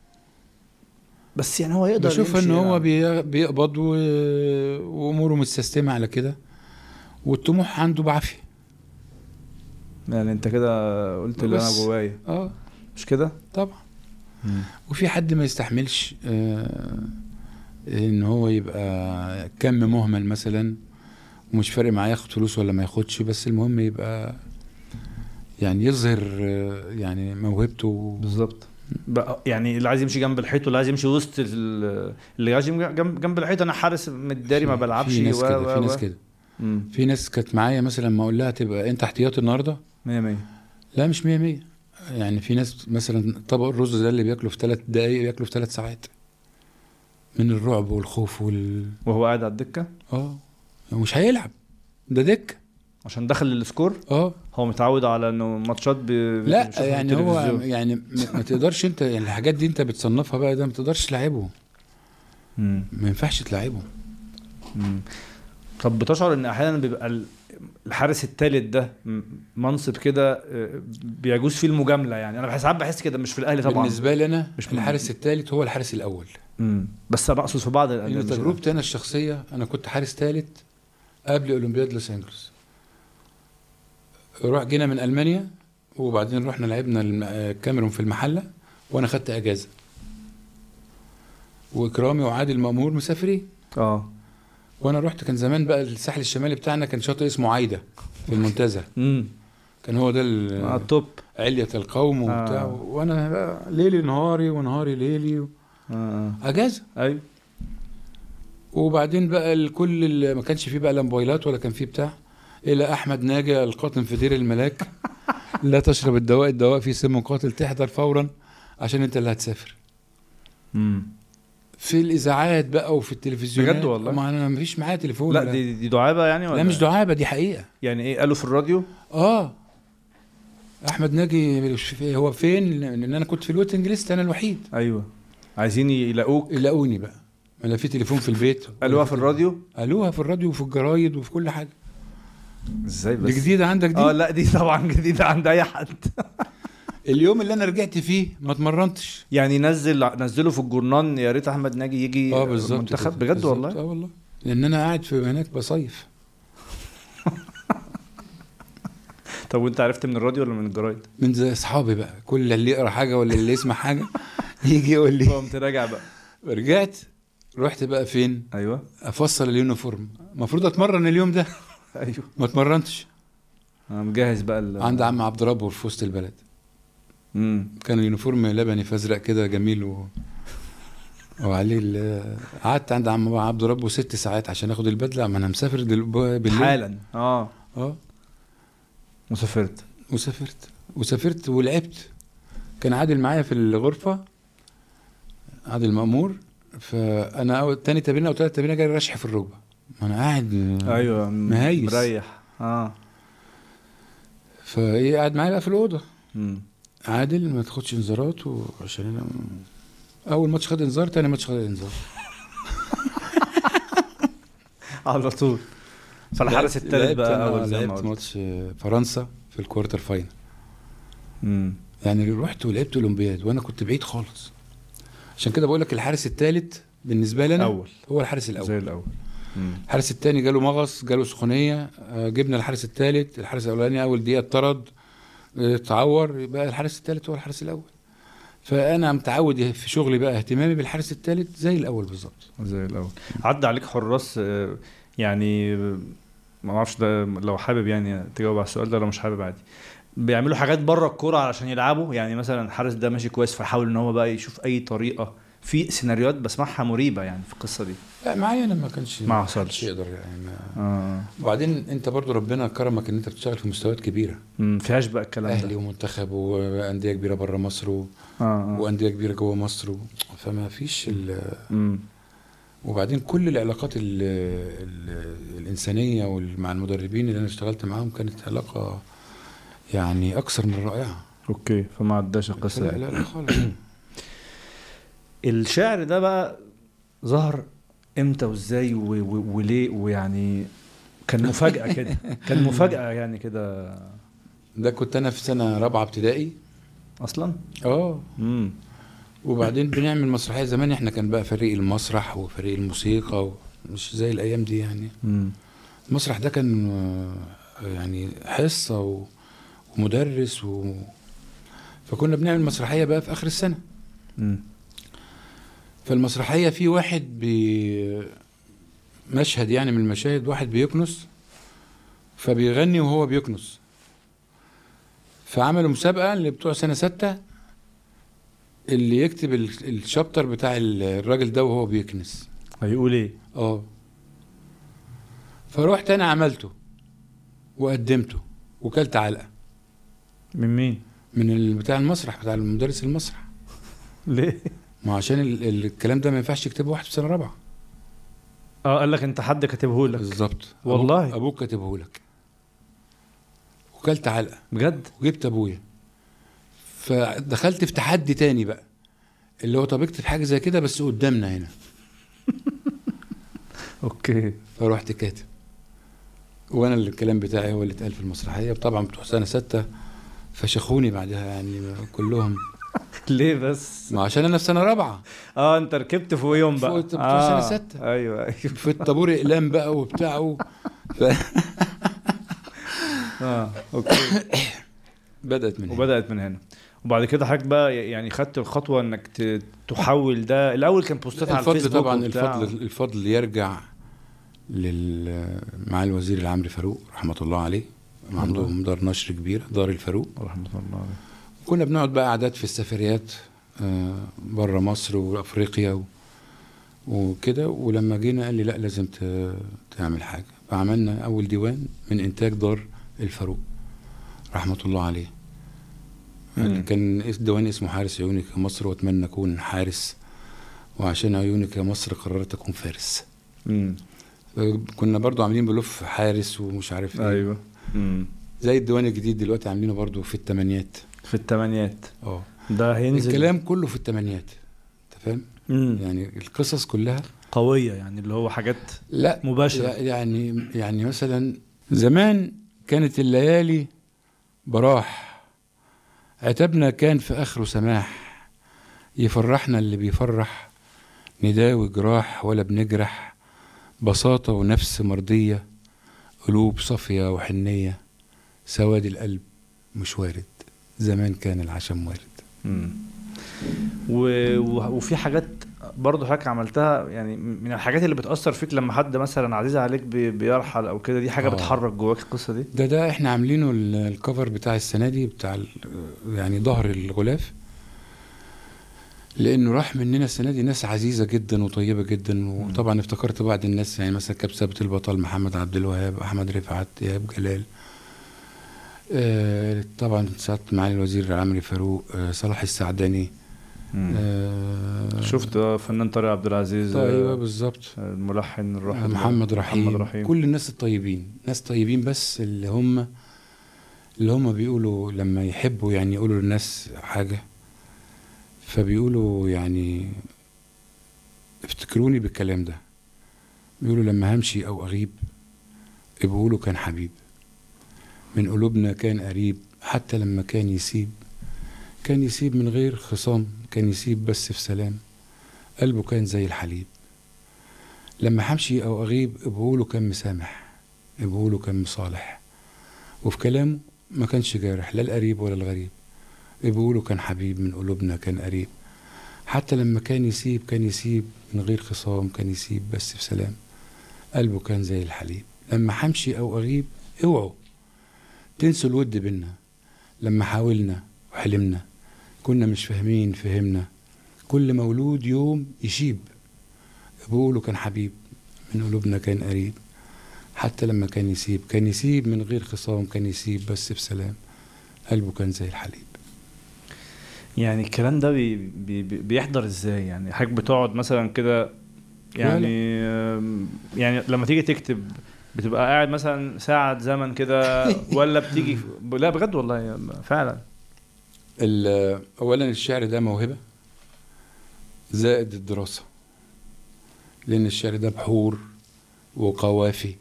بس يعني هو يقدر بشوف ان يمشي هو يعني. بي- بيقبض و... واموره مستسلمه على كده والطموح عنده بعافيه يعني انت كده قلت اللي انا بس. جوايا اه مش كده طبعا وفي حد ما يستحملش آه ان هو يبقى كم مهمل مثلا ومش فارق معاه ياخد فلوس ولا ما ياخدش بس المهم يبقى يعني يظهر آه، يعني موهبته بالظبط بقى يعني اللي عايز يمشي جنب الحيط واللي عايز يمشي وسط ال- اللي عايز يمشي جنب جنب الحيط انا حارس متداري ما في- بلعبش في ناس و- كده و- في و- ناس كده مم. في ناس كانت معايا مثلا ما اقول لها تبقى انت احتياطي النهارده مية مية لا مش مية مية يعني في ناس مثلا طبق الرز ده اللي بياكله في ثلاث دقايق بياكله في ثلاث ساعات من الرعب والخوف وال وهو قاعد على الدكه اه مش هيلعب ده دك عشان دخل السكور اه هو متعود على انه ماتشات ب... لا بيشوفها في يعني هو التلفزيون. يعني ما ما تقدرش انت يعني الحاجات دي انت بتصنفها بقى ده ما تقدرش تلعبه مم. ما ينفعش تلعبه مم. طب بتشعر ان احيانا بيبقى ال- الحارس الثالث ده م- منصب كده آه، بيجوز فيه المجامله يعني انا ساعات بحس كده مش في الاهلي طبعا بالنسبه لي انا مش مش من- الحارس الثالث هو الحارس الاول مم. بس انا اقصد في بعض الانديه لان مش- تجربتي انا الشخصيه انا كنت حارس ثالث قبل اولمبياد لوس انجلوس روح جينا من المانيا وبعدين رحنا لعبنا الم- الكاميرون في المحله وانا خدت اجازه واكرامي وعادل مامور مسافرين اه وانا رحت كان زمان بقى الساحل الشمالي بتاعنا كان شاطئ اسمه عايده في المنتزه امم كان هو ده آه ال- التوب علية القوم وبتاع آه. وانا بقى ليلي نهاري ونهاري ليلي و... آه. آه. اجازه ايوه وبعدين بقى الكل اللي ما كانش فيه بقى لا موبايلات ولا كان فيه بتاع الى احمد ناجي القاتل في دير الملاك لا تشرب الدواء الدواء فيه سم قاتل تحضر فورا عشان انت اللي هتسافر مم. في الاذاعات بقى وفي التلفزيون بجد والله؟ ما انا ما فيش معايا تليفون لا ولا- دي دي دعابه يعني ولا لا مش دعابه دي حقيقه يعني ايه قالوا في الراديو اه احمد ناجي في- هو فين لان انا كنت في الويتنج ليست انا الوحيد ايوه عايزين يلاقوك يلاقوني بقى لا في تليفون في البيت قالوها في الراديو قالوها في الراديو وفي الجرايد وفي كل حاجه ازاي بس دي جديده عندك دي اه لا دي طبعا جديده عند اي حد اليوم اللي انا رجعت فيه ما اتمرنتش يعني نزل نزله في الجورنان يا ريت احمد ناجي يجي اه بالظبط منتخب كده. بجد بالظبط. والله اه والله لان انا قاعد في هناك بصيف طب وانت عرفت من الراديو ولا من الجرايد؟ من زي اصحابي بقى كل اللي يقرا حاجه ولا اللي يسمع حاجه يجي يقول لي قمت راجع بقى رجعت رحت بقى فين ايوه افصل اليونيفورم المفروض اتمرن اليوم ده ايوه ما اتمرنتش انا مجهز بقى ال... عند عم عبد ربه في وسط البلد امم كان اليونيفورم لبني فازرق كده جميل و... وعليه ال- قعدت عند عم عبد ربه ست ساعات عشان اخد البدله ما انا مسافر دل... بالليل حالا اه اه وسافرت وسافرت وسافرت ولعبت كان عادل معايا في الغرفه عادل مأمور فانا أول تاني تمرينه او تالت تمرينه جالي رشح في الركبه ما انا قاعد ايوه م- مهيس. مريح اه فايه قاعد معايا بقى في الاوضه امم عادل ما تاخدش انذارات وعشان انا اول ماتش خد انذار تاني ماتش خد انذار على طول فالحارس لعبت- الثالث لعبت بقى أنا اول زي ما لعبت قلت ماتش فرنسا في الكوارتر فاينل امم يعني رحت ولعبت اولمبياد وانا كنت بعيد خالص عشان كده بقول لك الحارس الثالث بالنسبه لي انا اول هو الحارس الاول زي الاول مم. الحارس الثاني جاله مغص جاله سخونيه آه، جبنا الحارس الثالث الحارس الاولاني اول دقيقه اتطرد آه، اتعور يبقى الحارس الثالث هو الحارس الاول فانا متعود في شغلي بقى اهتمامي بالحارس الثالث زي الاول بالظبط زي الاول عدى عليك حراس آه، يعني آه، ما اعرفش ده لو حابب يعني تجاوب على السؤال ده لو مش حابب عادي بيعملوا حاجات بره الكوره علشان يلعبوا يعني مثلا الحارس ده ماشي كويس فيحاول ان هو بقى يشوف اي طريقه في سيناريوهات بسمعها مريبه يعني في القصه دي لا معايا انا ما كانش ما حصلش. حدش يقدر يعني ما اه وبعدين انت برضو ربنا كرمك ان انت بتشتغل في مستويات كبيره ما فيهاش بقى الكلام اهلي ده ومنتخب وانديه كبيره بره مصر و... اه اه وانديه كبيره جوه مصر و... فما فيش ال... مم. وبعدين كل العلاقات ال... ال... الانسانيه وال- مع المدربين اللي انا اشتغلت معاهم كانت علاقه يعني اكثر من رائعه اوكي فما عداش القصه لا دي لا لا خالص الشعر ده بقى ظهر امتى وازاي و- و- وليه ويعني كان مفاجأة كده كان مفاجأة يعني كده ده كنت انا في سنه رابعه ابتدائي اصلا اه امم وبعدين بنعمل مسرحيه زمان احنا كان بقى فريق المسرح وفريق الموسيقى مش زي الايام دي يعني امم المسرح ده كان آه، يعني حصه و... ومدرس و... فكنا بنعمل مسرحيه بقى في اخر السنه امم فالمسرحيه في واحد بي مشهد يعني من المشاهد واحد بيكنس فبيغني وهو بيكنس فعملوا مسابقه اللي بتوع سنه ستة اللي يكتب ال- الشابتر بتاع ال- الراجل ده وهو بيكنس هيقول ايه اه فروحت انا عملته وقدمته وكلت علقه من مين من ال- بتاع المسرح بتاع المدرس المسرح ليه ما عشان ال- ال- الكلام ده ما ينفعش يكتبه واحد في سنه رابعه اه قال لك انت حد كاتبه لك بالظبط والله؟ أبوك- ابوك كاتبه لك وكلت علقه بجد وجبت ابويا فدخلت في تحدي تاني بقى اللي هو طب اكتب حاجه زي كده بس قدامنا هنا اوكي فروحت كاتب وانا اللي الكلام بتاعي هو اللي اتقال في المسرحيه طبعا بتوع سنه سته فشخوني بعدها يعني كلهم ليه بس ما عشان انا في سنه رابعه اه انت ركبت فوقيهم بقى فوق- بتوع سنة آه. ستة. ايوه ايوه في الطابور اقلام بقى وبتاع و... اه اوكي بدات من هنا وبدات من هنا وبعد كده حضرتك بقى يعني خدت الخطوه انك ت- تحول ده الاول كان بوستات على الفضل الفيسبوك طبعا وبتاع. الفضل الفضل يرجع لل معالي الوزير العمري فاروق رحمه الله عليه عندهم دار نشر كبيره دار الفاروق رحمه الله عليه كنا بنقعد بقى قعدات في السفريات بره مصر وافريقيا و- وكده ولما جينا قال لي لا لازم ت- تعمل حاجه فعملنا اول ديوان من انتاج دار الفاروق رحمه الله عليه مم. كان اس- ديوان اسمه حارس عيونك يا مصر واتمنى اكون حارس وعشان عيونك يا مصر قررت اكون فارس مم. كنا برضو عاملين بلوف حارس ومش عارف ايه ايوه مم. زي الديوان الجديد دلوقتي عاملينه برضو في الثمانينات في الثمانيات اه ده هينزل الكلام كله في الثمانينات انت فاهم مم. يعني القصص كلها قويه يعني اللي هو حاجات لا مباشره يعني يعني مثلا زمان كانت الليالي براح عتابنا كان في اخره سماح يفرحنا اللي بيفرح نداوي جراح ولا بنجرح بساطة ونفس مرضية قلوب صافية وحنية سواد القلب مش وارد زمان كان العشم وارد مم. و... و... وفي حاجات برضه حضرتك عملتها يعني من الحاجات اللي بتأثر فيك لما حد مثلا عزيز عليك بي... بيرحل او كده دي حاجه آه. بتحرك جواك القصه دي ده ده احنا عاملينه ال- الكفر بتاع السنه دي بتاع ال- يعني ظهر الغلاف لانه راح مننا السنه دي ناس عزيزه جدا وطيبه جدا وطبعا افتكرت بعض الناس يعني مثلا كاب ثابت البطل محمد عبد الوهاب احمد رفعت ايهاب جلال آه طبعا ساعه معالي الوزير عمرو فاروق آه صلاح السعداني آه شفت آه، فنان طارق عبد العزيز ايوه آه، بالظبط الملحن الراحل محمد رحيم. محمد رحيم كل الناس الطيبين ناس طيبين بس اللي هم اللي هم بيقولوا لما يحبوا يعني يقولوا للناس حاجة فبيقولوا يعني افتكروني بالكلام ده بيقولوا لما همشي او اغيب بيقولوا كان حبيب من قلوبنا كان قريب حتى لما كان يسيب كان يسيب من غير خصام كان يسيب بس في سلام قلبه كان زي الحليب لما همشي او اغيب بقوله كان مسامح بقوله كان مصالح وفي كلامه ما كانش جارح لا القريب ولا الغريب بقوله كان حبيب من قلوبنا كان قريب حتى لما كان يسيب كان يسيب من غير خصام كان يسيب بس في سلام قلبه كان زي الحليب لما همشي او اغيب اوعوا تنسوا الود بينا لما حاولنا وحلمنا كنا مش فاهمين فهمنا كل مولود يوم يشيب بقوله كان حبيب من قلوبنا كان قريب حتى لما كان يسيب كان يسيب من غير خصام كان يسيب بس بسلام قلبه كان زي الحليب يعني الكلام ده بي... بي... بي- بيحضر ازاي يعني حضرتك بتقعد مثلا كده يعني آم، يعني لما تيجي تكتب بتبقى قاعد مثلا ساعة زمن كده ولا بتيجي لا بجد والله فعلا ال- اولا الشعر ده موهبه زائد الدراسه لان الشعر ده بحور وقوافي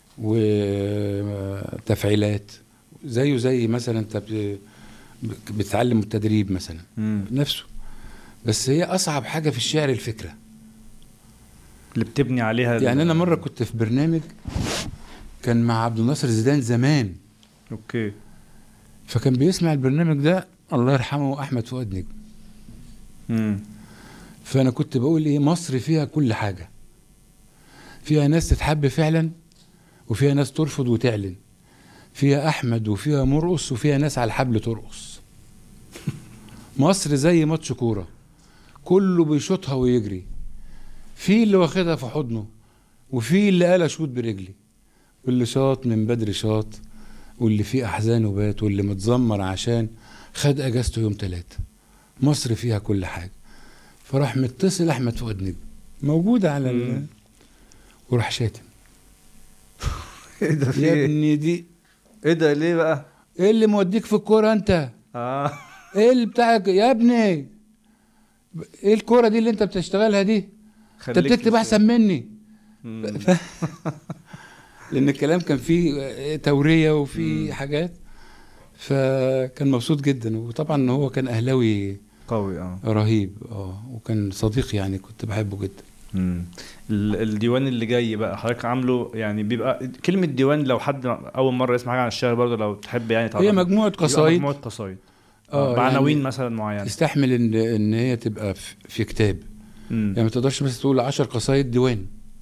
وتفعيلات زيه زي مثلا انت بت- بتتعلم التدريب مثلا نفسه بس هي اصعب حاجه في الشعر الفكره اللي بتبني عليها ال- يعني انا مره كنت في برنامج كان مع عبد الناصر زيدان زمان اوكي فكان بيسمع البرنامج ده الله يرحمه احمد فؤاد نجم امم فانا كنت بقول ايه مصر فيها كل حاجه فيها ناس تتحب فعلا وفيها ناس ترفض وتعلن فيها احمد وفيها مرقص وفيها ناس على الحبل ترقص مصر زي ماتش كوره كله بيشوطها ويجري في اللي واخدها في حضنه وفي اللي قال اشوط برجلي واللي شاط من بدري شاط واللي فيه احزان وبات واللي متذمر عشان خد اجازته يوم تلاتة مصر فيها كل حاجه فراح متصل احمد فؤاد نجم موجوده على ال... مم. وراح شاتم ايه ده في يا ايه؟ ابني دي ايه ده ليه بقى؟ ايه اللي موديك في الكوره انت اه ايه اللي بتاعك يا ابني ايه الكوره دي اللي انت بتشتغلها دي انت خليك بتكتب في- احسن مني مم. لان الكلام كان فيه توريه وفيه حاجات فكان مبسوط جدا وطبعا هو كان اهلاوي قوي اه رهيب اه وكان صديق يعني كنت بحبه جدا مم. ال- الديوان اللي جاي بقى حضرتك عامله يعني بيبقى كلمة ديوان لو حد أول مرة يسمع حاجة عن الشعر برضه لو تحب يعني تعرف هي مجموعه بيبقى قصايد مجموعة قصايد اه اه بعناوين يعني مثلا معينة تستحمل ان ان هي تبقى في- في كتاب مم. يعني ما تقدرش مثلا تقول 10 قصايد ديوان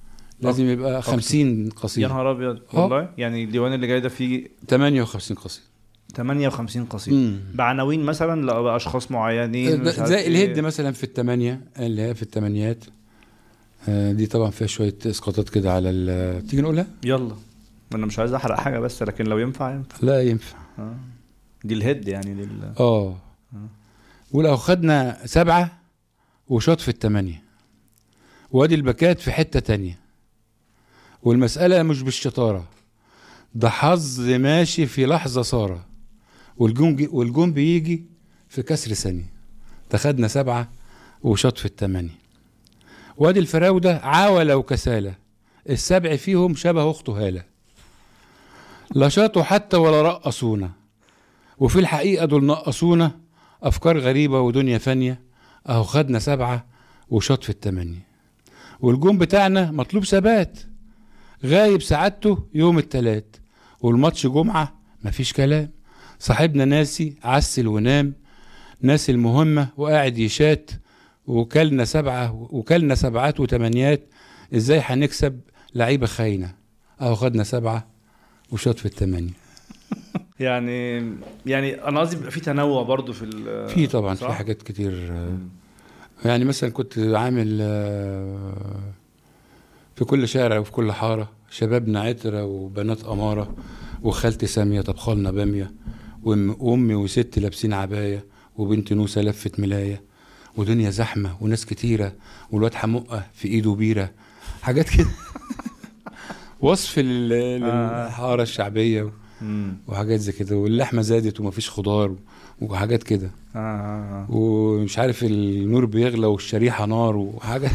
لازم يبقى 50 يا قصيده نهار ابيض آه. والله يعني الديوان اللي جاي ده فيه 58 قصيده 58 قصيده مم. بعناوين مثلا لا باشخاص معينين مش عارف زي إيه. الهد مثلا في الثمانية اللي هي في الثمانيات آه، دي طبعا فيها شويه اسقاطات كده على ال- تيجي نقولها يلا انا مش عايز احرق حاجه بس لكن لو ينفع ينفع لا ينفع آه. دي الهيد يعني دي ال... اه ولو خدنا سبعة وشاط في التمانية وادي الباكات في حتة تانية والمسألة مش بالشطارة ده حظ ماشي في لحظة صارة والجون جي- والجون بيجي في كسر ثانية ده خدنا سبعة وشاط في التمانية وادي الفراودة عاولة وكسالة السبع فيهم شبه أخته هالة لا شاطوا حتى ولا رقصونا وفي الحقيقة دول نقصونا أفكار غريبة ودنيا فانية أهو خدنا سبعة وشاط في التمانية والجون بتاعنا مطلوب ثبات غايب سعادته يوم التلات والماتش جمعة مفيش كلام صاحبنا ناسي عسل ونام ناسي المهمة وقاعد يشات وكلنا سبعة وكلنا سبعات وتمانيات ازاي هنكسب لعيبة خاينة اهو خدنا سبعة وشاط في التمانية يعني يعني انا قصدي بيبقى في تنوع برضو في ال... في طبعا صح؟ في حاجات كتير آه، مم. يعني مثلا كنت عامل آه، في كل شارع وفي كل حارة شبابنا عترة وبنات أمارة وخالتي سامية طبخالنا بامية وأم- وأمي وستي لابسين عباية وبنت نوسة لفت ملاية ودنيا زحمة وناس كتيرة والواد حمقة في إيده بيرة حاجات كده وصف لل- آه. للحارة الشعبية مم. وحاجات زي كده واللحمة زادت ومفيش خضار وحاجات كده آه، آه، آه. ومش عارف النور بيغلى والشريحة نار وحاجة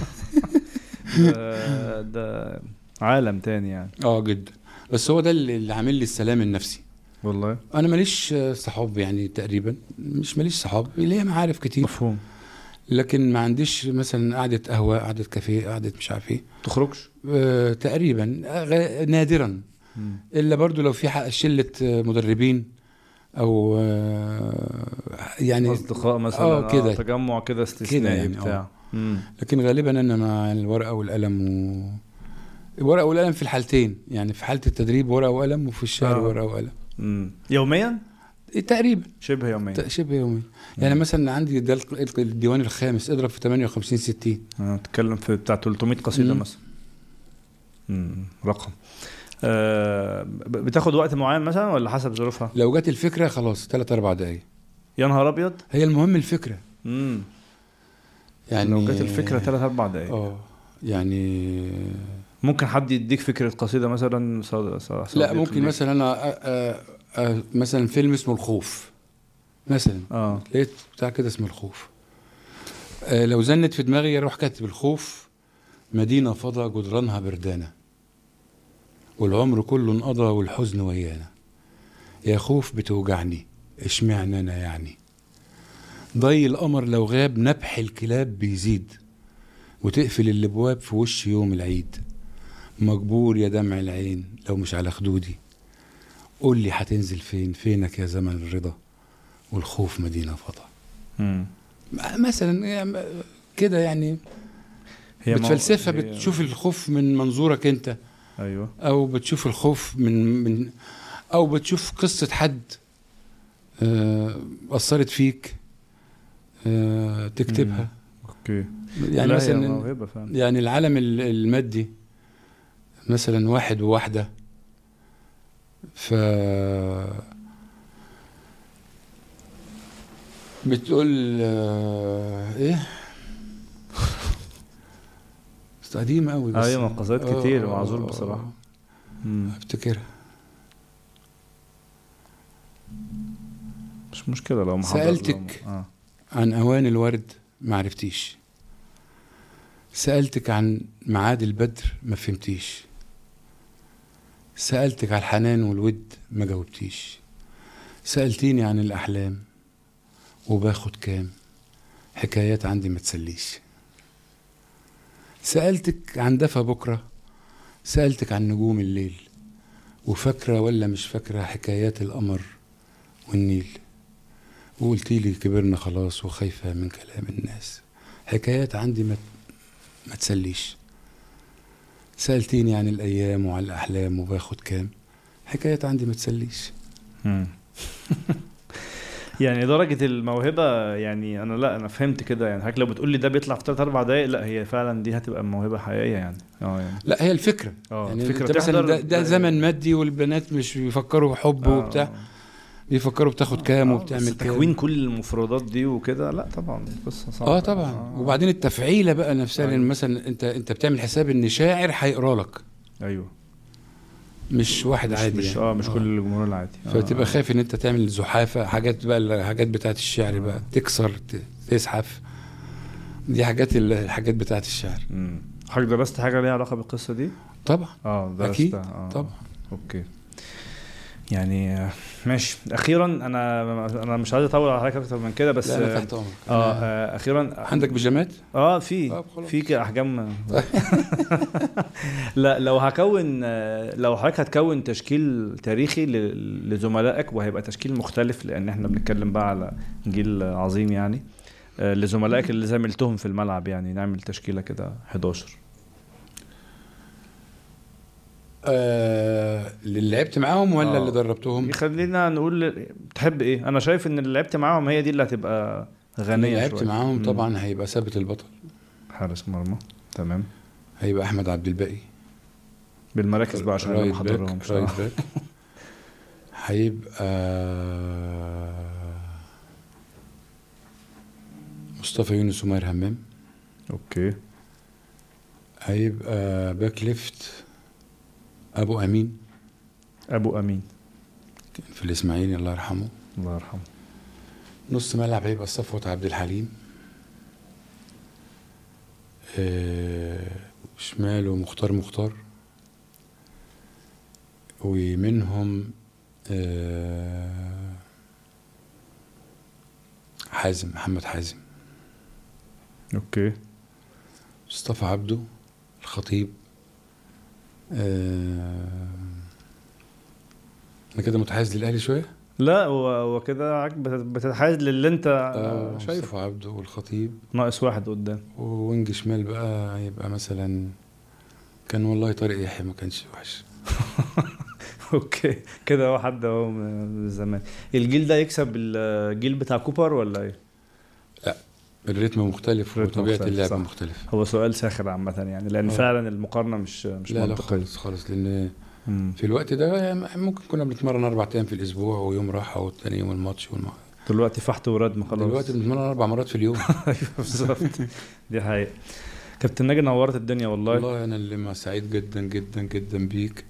ده, ده عالم تاني يعني اه جدا بس هو ده اللي اللي عامل لي السلام النفسي والله انا ماليش آه، صحاب يعني تقريبا مش ماليش صحاب ليا معارف كتير مفهوم لكن ما عنديش مثلا قعدة قهوة قعدة كافيه قعدة مش عارف ايه تخرجش آه تقريبا آه، غ- نادرا مم. الا برضو لو في حق شلة آه، مدربين او آه يعني اصدقاء مثلا آه، كده. تجمع كده استثنائي يعني، آه. بتاع مم. لكن غالبا انا مع الورقه والقلم و الورقه والقلم في الحالتين يعني في حاله التدريب ورقه وقلم وفي الشعر آه. ورقه وقلم مم. يوميا تقريبا شبه يوميا ت- شبه يومي يعني مثلا عندي ده الق- الديوان الخامس اضرب في 58 60 آه، تتكلم في بتاع 300 قصيده مم. مثلا مم. رقم آه ب- بتاخد وقت معين مثلا ولا حسب ظروفها لو جت الفكره خلاص 3 4 دقايق يا نهار ابيض هي المهم الفكره مم. يعني لو جت الفكره 3 4 دقايق اه يعني ممكن حد يديك فكره قصيده مثلا صد... صد... صد... لا ممكن مثلا انا أ- أ- أ- مثلا فيلم اسمه الخوف مثلا اه لقيت بتاع كده اسمه الخوف آه لو زنت في دماغي اروح كاتب الخوف مدينة فضى جدرانها بردانة والعمر كله انقضى والحزن ويانا يا خوف بتوجعني اشمعنى انا يعني ضي القمر لو غاب نبح الكلاب بيزيد وتقفل الابواب في وش يوم العيد مجبور يا دمع العين لو مش على خدودي قول لي هتنزل فين فينك يا زمن الرضا والخوف مدينة فضا مم. مثلا يعني كده يعني هي مو- بتفلسفها هي- بتشوف الخوف من منظورك انت ايوه او بتشوف الخوف من من او بتشوف قصة حد آه، أثرت فيك آه، تكتبها اوكي يعني لا، هي مثلا موهبه فعلا يعني العالم ال- المادي مثلا واحد وواحدة ف بتقول آه، ايه بس قديمة قوي بس ايوه قصايد آه، كتير آه، معذور آه، بصراحه آه، مم. افتكرها مش مشكله لو محضر سألتك. لو... اه عن اوان الورد ما عرفتيش سألتك عن معاد البدر ما فهمتيش سألتك عن الحنان والود ما جاوبتيش سألتيني عن الأحلام وباخد كام حكايات عندي ما تسليش سألتك عن دفى بكرة سألتك عن نجوم الليل وفاكرة ولا مش فاكرة حكايات القمر والنيل وقلتي لي كبرنا خلاص وخايفة من كلام الناس حكايات عندي ما ما تسليش سالتيني عن الايام وعن الاحلام وباخد كام حكايات عندي ما تسليش مم. يعني درجة الموهبة يعني أنا لا أنا فهمت كده يعني حضرتك لو بتقول لي ده بيطلع في ثلاث أربع دقايق لا هي فعلا دي هتبقى موهبة حقيقية يعني اه يعني لا هي الفكره اه يعني فكرة انت مثلا تحضر- ده, ده زمن مادي والبنات مش بيفكروا حب آه، وبتاع آه. بيفكروا بتاخد كام آه، وبتعمل بس كام تكوين كل المفردات دي وكده لا طبعا قصة صعبة اه طبعا وبعدين التفعيله بقى نفسها أيوة. لان مثلا انت انت بتعمل حساب ان شاعر هيقرا لك ايوه مش واحد مش عادي مش يعني. اه مش كل الجمهور العادي آه. فتبقى خايف ان انت تعمل زحافه حاجات بقى الحاجات بتاعت الشعر بقى تكسر ت- تزحف دي حاجات ال- الحاجات بتاعت الشعر مم. حضرتك درست حاجة ليها علاقة بالقصة دي؟ طبعا اه درستها أكيد، آه. طبعا. اوكي يعني آه، ماشي اخيرا انا انا مش عايز اطول على حضرتك اكتر من كده بس لا انا آه، تحت امرك اه أنا- آه، اخيرا عندك بيجامات اه في طب خلاص. في كده احجام لا لو هكون آه، لو حضرتك هتكون تشكيل تاريخي ل- لزملائك وهيبقى تشكيل مختلف لان احنا بنتكلم بقى على جيل عظيم يعني آه، لزملائك اللي زميلتهم في الملعب يعني نعمل تشكيله كده 11 آه اللي لعبت معاهم ولا آه. اللي دربتهم خلينا نقول تحب ايه انا شايف ان اللي لعبت معاهم هي دي اللي هتبقى اللي غنيه لعبت شوية. معاهم مم. طبعا هيبقى ثابت البطل حارس مرمى تمام هيبقى احمد عبد الباقي بالمراكز بقى عشان انا رايت ما باك حضرهمش رايت آه. باك هيبقى مصطفى يونس وماهر همام اوكي هيبقى باك ليفت ابو امين ابو امين كان في الاسماعيلي الله يرحمه الله يرحمه نص ملعب هيبقى صفوت عبد الحليم آه، شماله مختار مختار ومنهم آه، حازم محمد حازم اوكي مصطفى عبده الخطيب آه، انا كده متحيز للاهلي شويه لا هو هو كده عاجب- بت- بتتحيز للي انت آه، آه شايفه مصطفى عبده والخطيب ناقص واحد قدام ووينج شمال بقى يبقى مثلا كان والله طارق يحيى ما كانش وحش اوكي كده هو حد اهو من زمان الجيل ده يكسب الجيل بتاع كوبر ولا ايه؟ الريتم مختلف الريتم وطبيعه مختلف، اللعب صح. مختلف هو سؤال ساخر عامة يعني لأن آه. فعلا المقارنة مش مش لا لا منطقية خالص خالص لان مم. في الوقت ده ممكن كنا بنتمرن اربع ايام في الاسبوع ويوم راحه والتاني يوم الماتش والم... دلوقتي فحت وردم خلاص دلوقتي بنتمرن اربع مرات في اليوم ايوه بالظبط دي حقيقة كابتن ناجي نورت الدنيا والله, والله انا اللي ما سعيد جدا جدا جدا بيك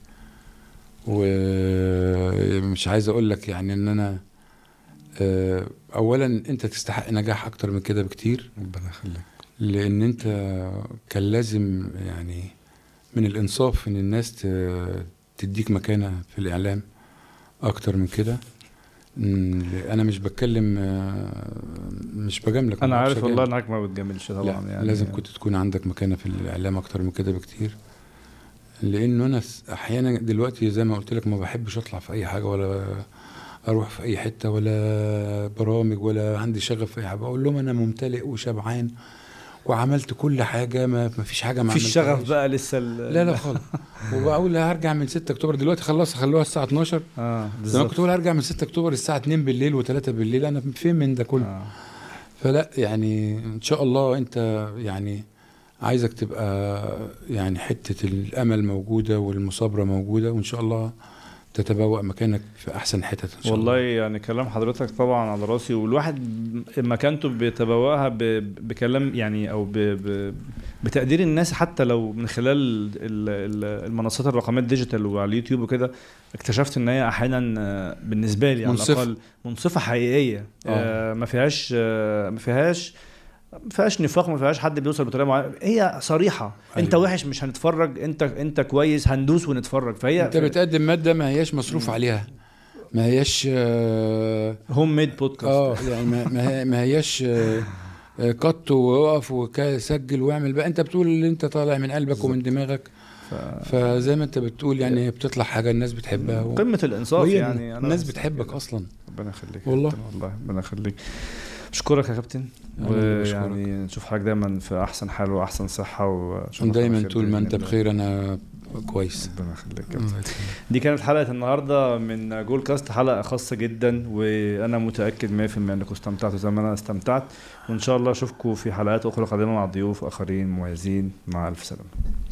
ومش عايز اقول لك يعني ان انا آه، اولا انت تستحق نجاح اكتر من كده بكتير ربنا يخليك لان انت كان لازم يعني من الانصاف ان الناس ت- تديك مكانه في الاعلام اكتر من كده م، انا مش بتكلم آه، مش بجاملك انا ما عارف بعرفش والله أجامل. انك ما بتجاملش طبعا لا يعني لازم كنت تكون عندك مكانه في الاعلام اكتر من كده بكتير لانه انا س- احيانا دلوقتي زي ما قلت لك ما بحبش اطلع في اي حاجه ولا اروح في اي حته ولا برامج ولا عندي شغف في اي حاجه بقول لهم انا ممتلئ وشبعان وعملت كل حاجه ما ما فيش حاجه ما في الشغف عملتهاش. بقى لسه ال- لا لا خالص وبقول هرجع من 6 اكتوبر دلوقتي خلاص خلوها الساعه 12 اه زمان بالظبط كنت بقول هرجع من 6 اكتوبر الساعه 2 بالليل و3 بالليل انا فين من ده كله آه. فلا يعني ان شاء الله انت يعني عايزك تبقى يعني حته الامل موجوده والمصابره موجوده وان شاء الله تتبوأ مكانك في احسن حتت ان شاء والله الله يعني كلام حضرتك طبعا على راسي والواحد مكانته بيتبوأها ب- بكلام يعني او ب ب بتقدير الناس حتى لو من خلال ال- ال- المنصات الرقميه الديجيتال وعلى اليوتيوب وكده اكتشفت ان هي احيانا آه، بالنسبه لي على منصفة. الاقل منصفه حقيقيه آه، ما فيهاش آه، ما فيهاش ما فيهاش نفاق ما فيهاش حد بيوصل بطريقه معينه هي صريحه انت أيوة. وحش مش هنتفرج انت انت كويس هندوس ونتفرج فهي انت بتقدم ماده ما هياش مصروف عليها ما هياش اه هوم ميد بودكاست آه، يعني ما ما هي- ما هياش آه، آه، قط ووقف وسجل واعمل بقى انت بتقول اللي انت طالع من قلبك ومن دماغك ف... فزي ما انت بتقول يعني بتطلع حاجه الناس بتحبها و... قمه الانصاف وهي يعني أنا الناس بحس بتحبك كده. اصلا ربنا يخليك يا والله. كابتن، والله ربنا يخليك اشكرك يا كابتن أنا اللي بشكرك. ويعني نشوف حضرتك دايما في احسن حال واحسن صحه وشكرا دايما طول ما انت بخير انا كويس ربنا يخليك يا كابتن. دي كانت حلقه النهارده من جول كاست حلقه خاصه جدا وانا متاكد 100% انكم استمتعتوا زي ما انا استمتعت وان شاء الله اشوفكم في حلقات اخرى قادمه مع ضيوف اخرين مميزين مع الف سلامه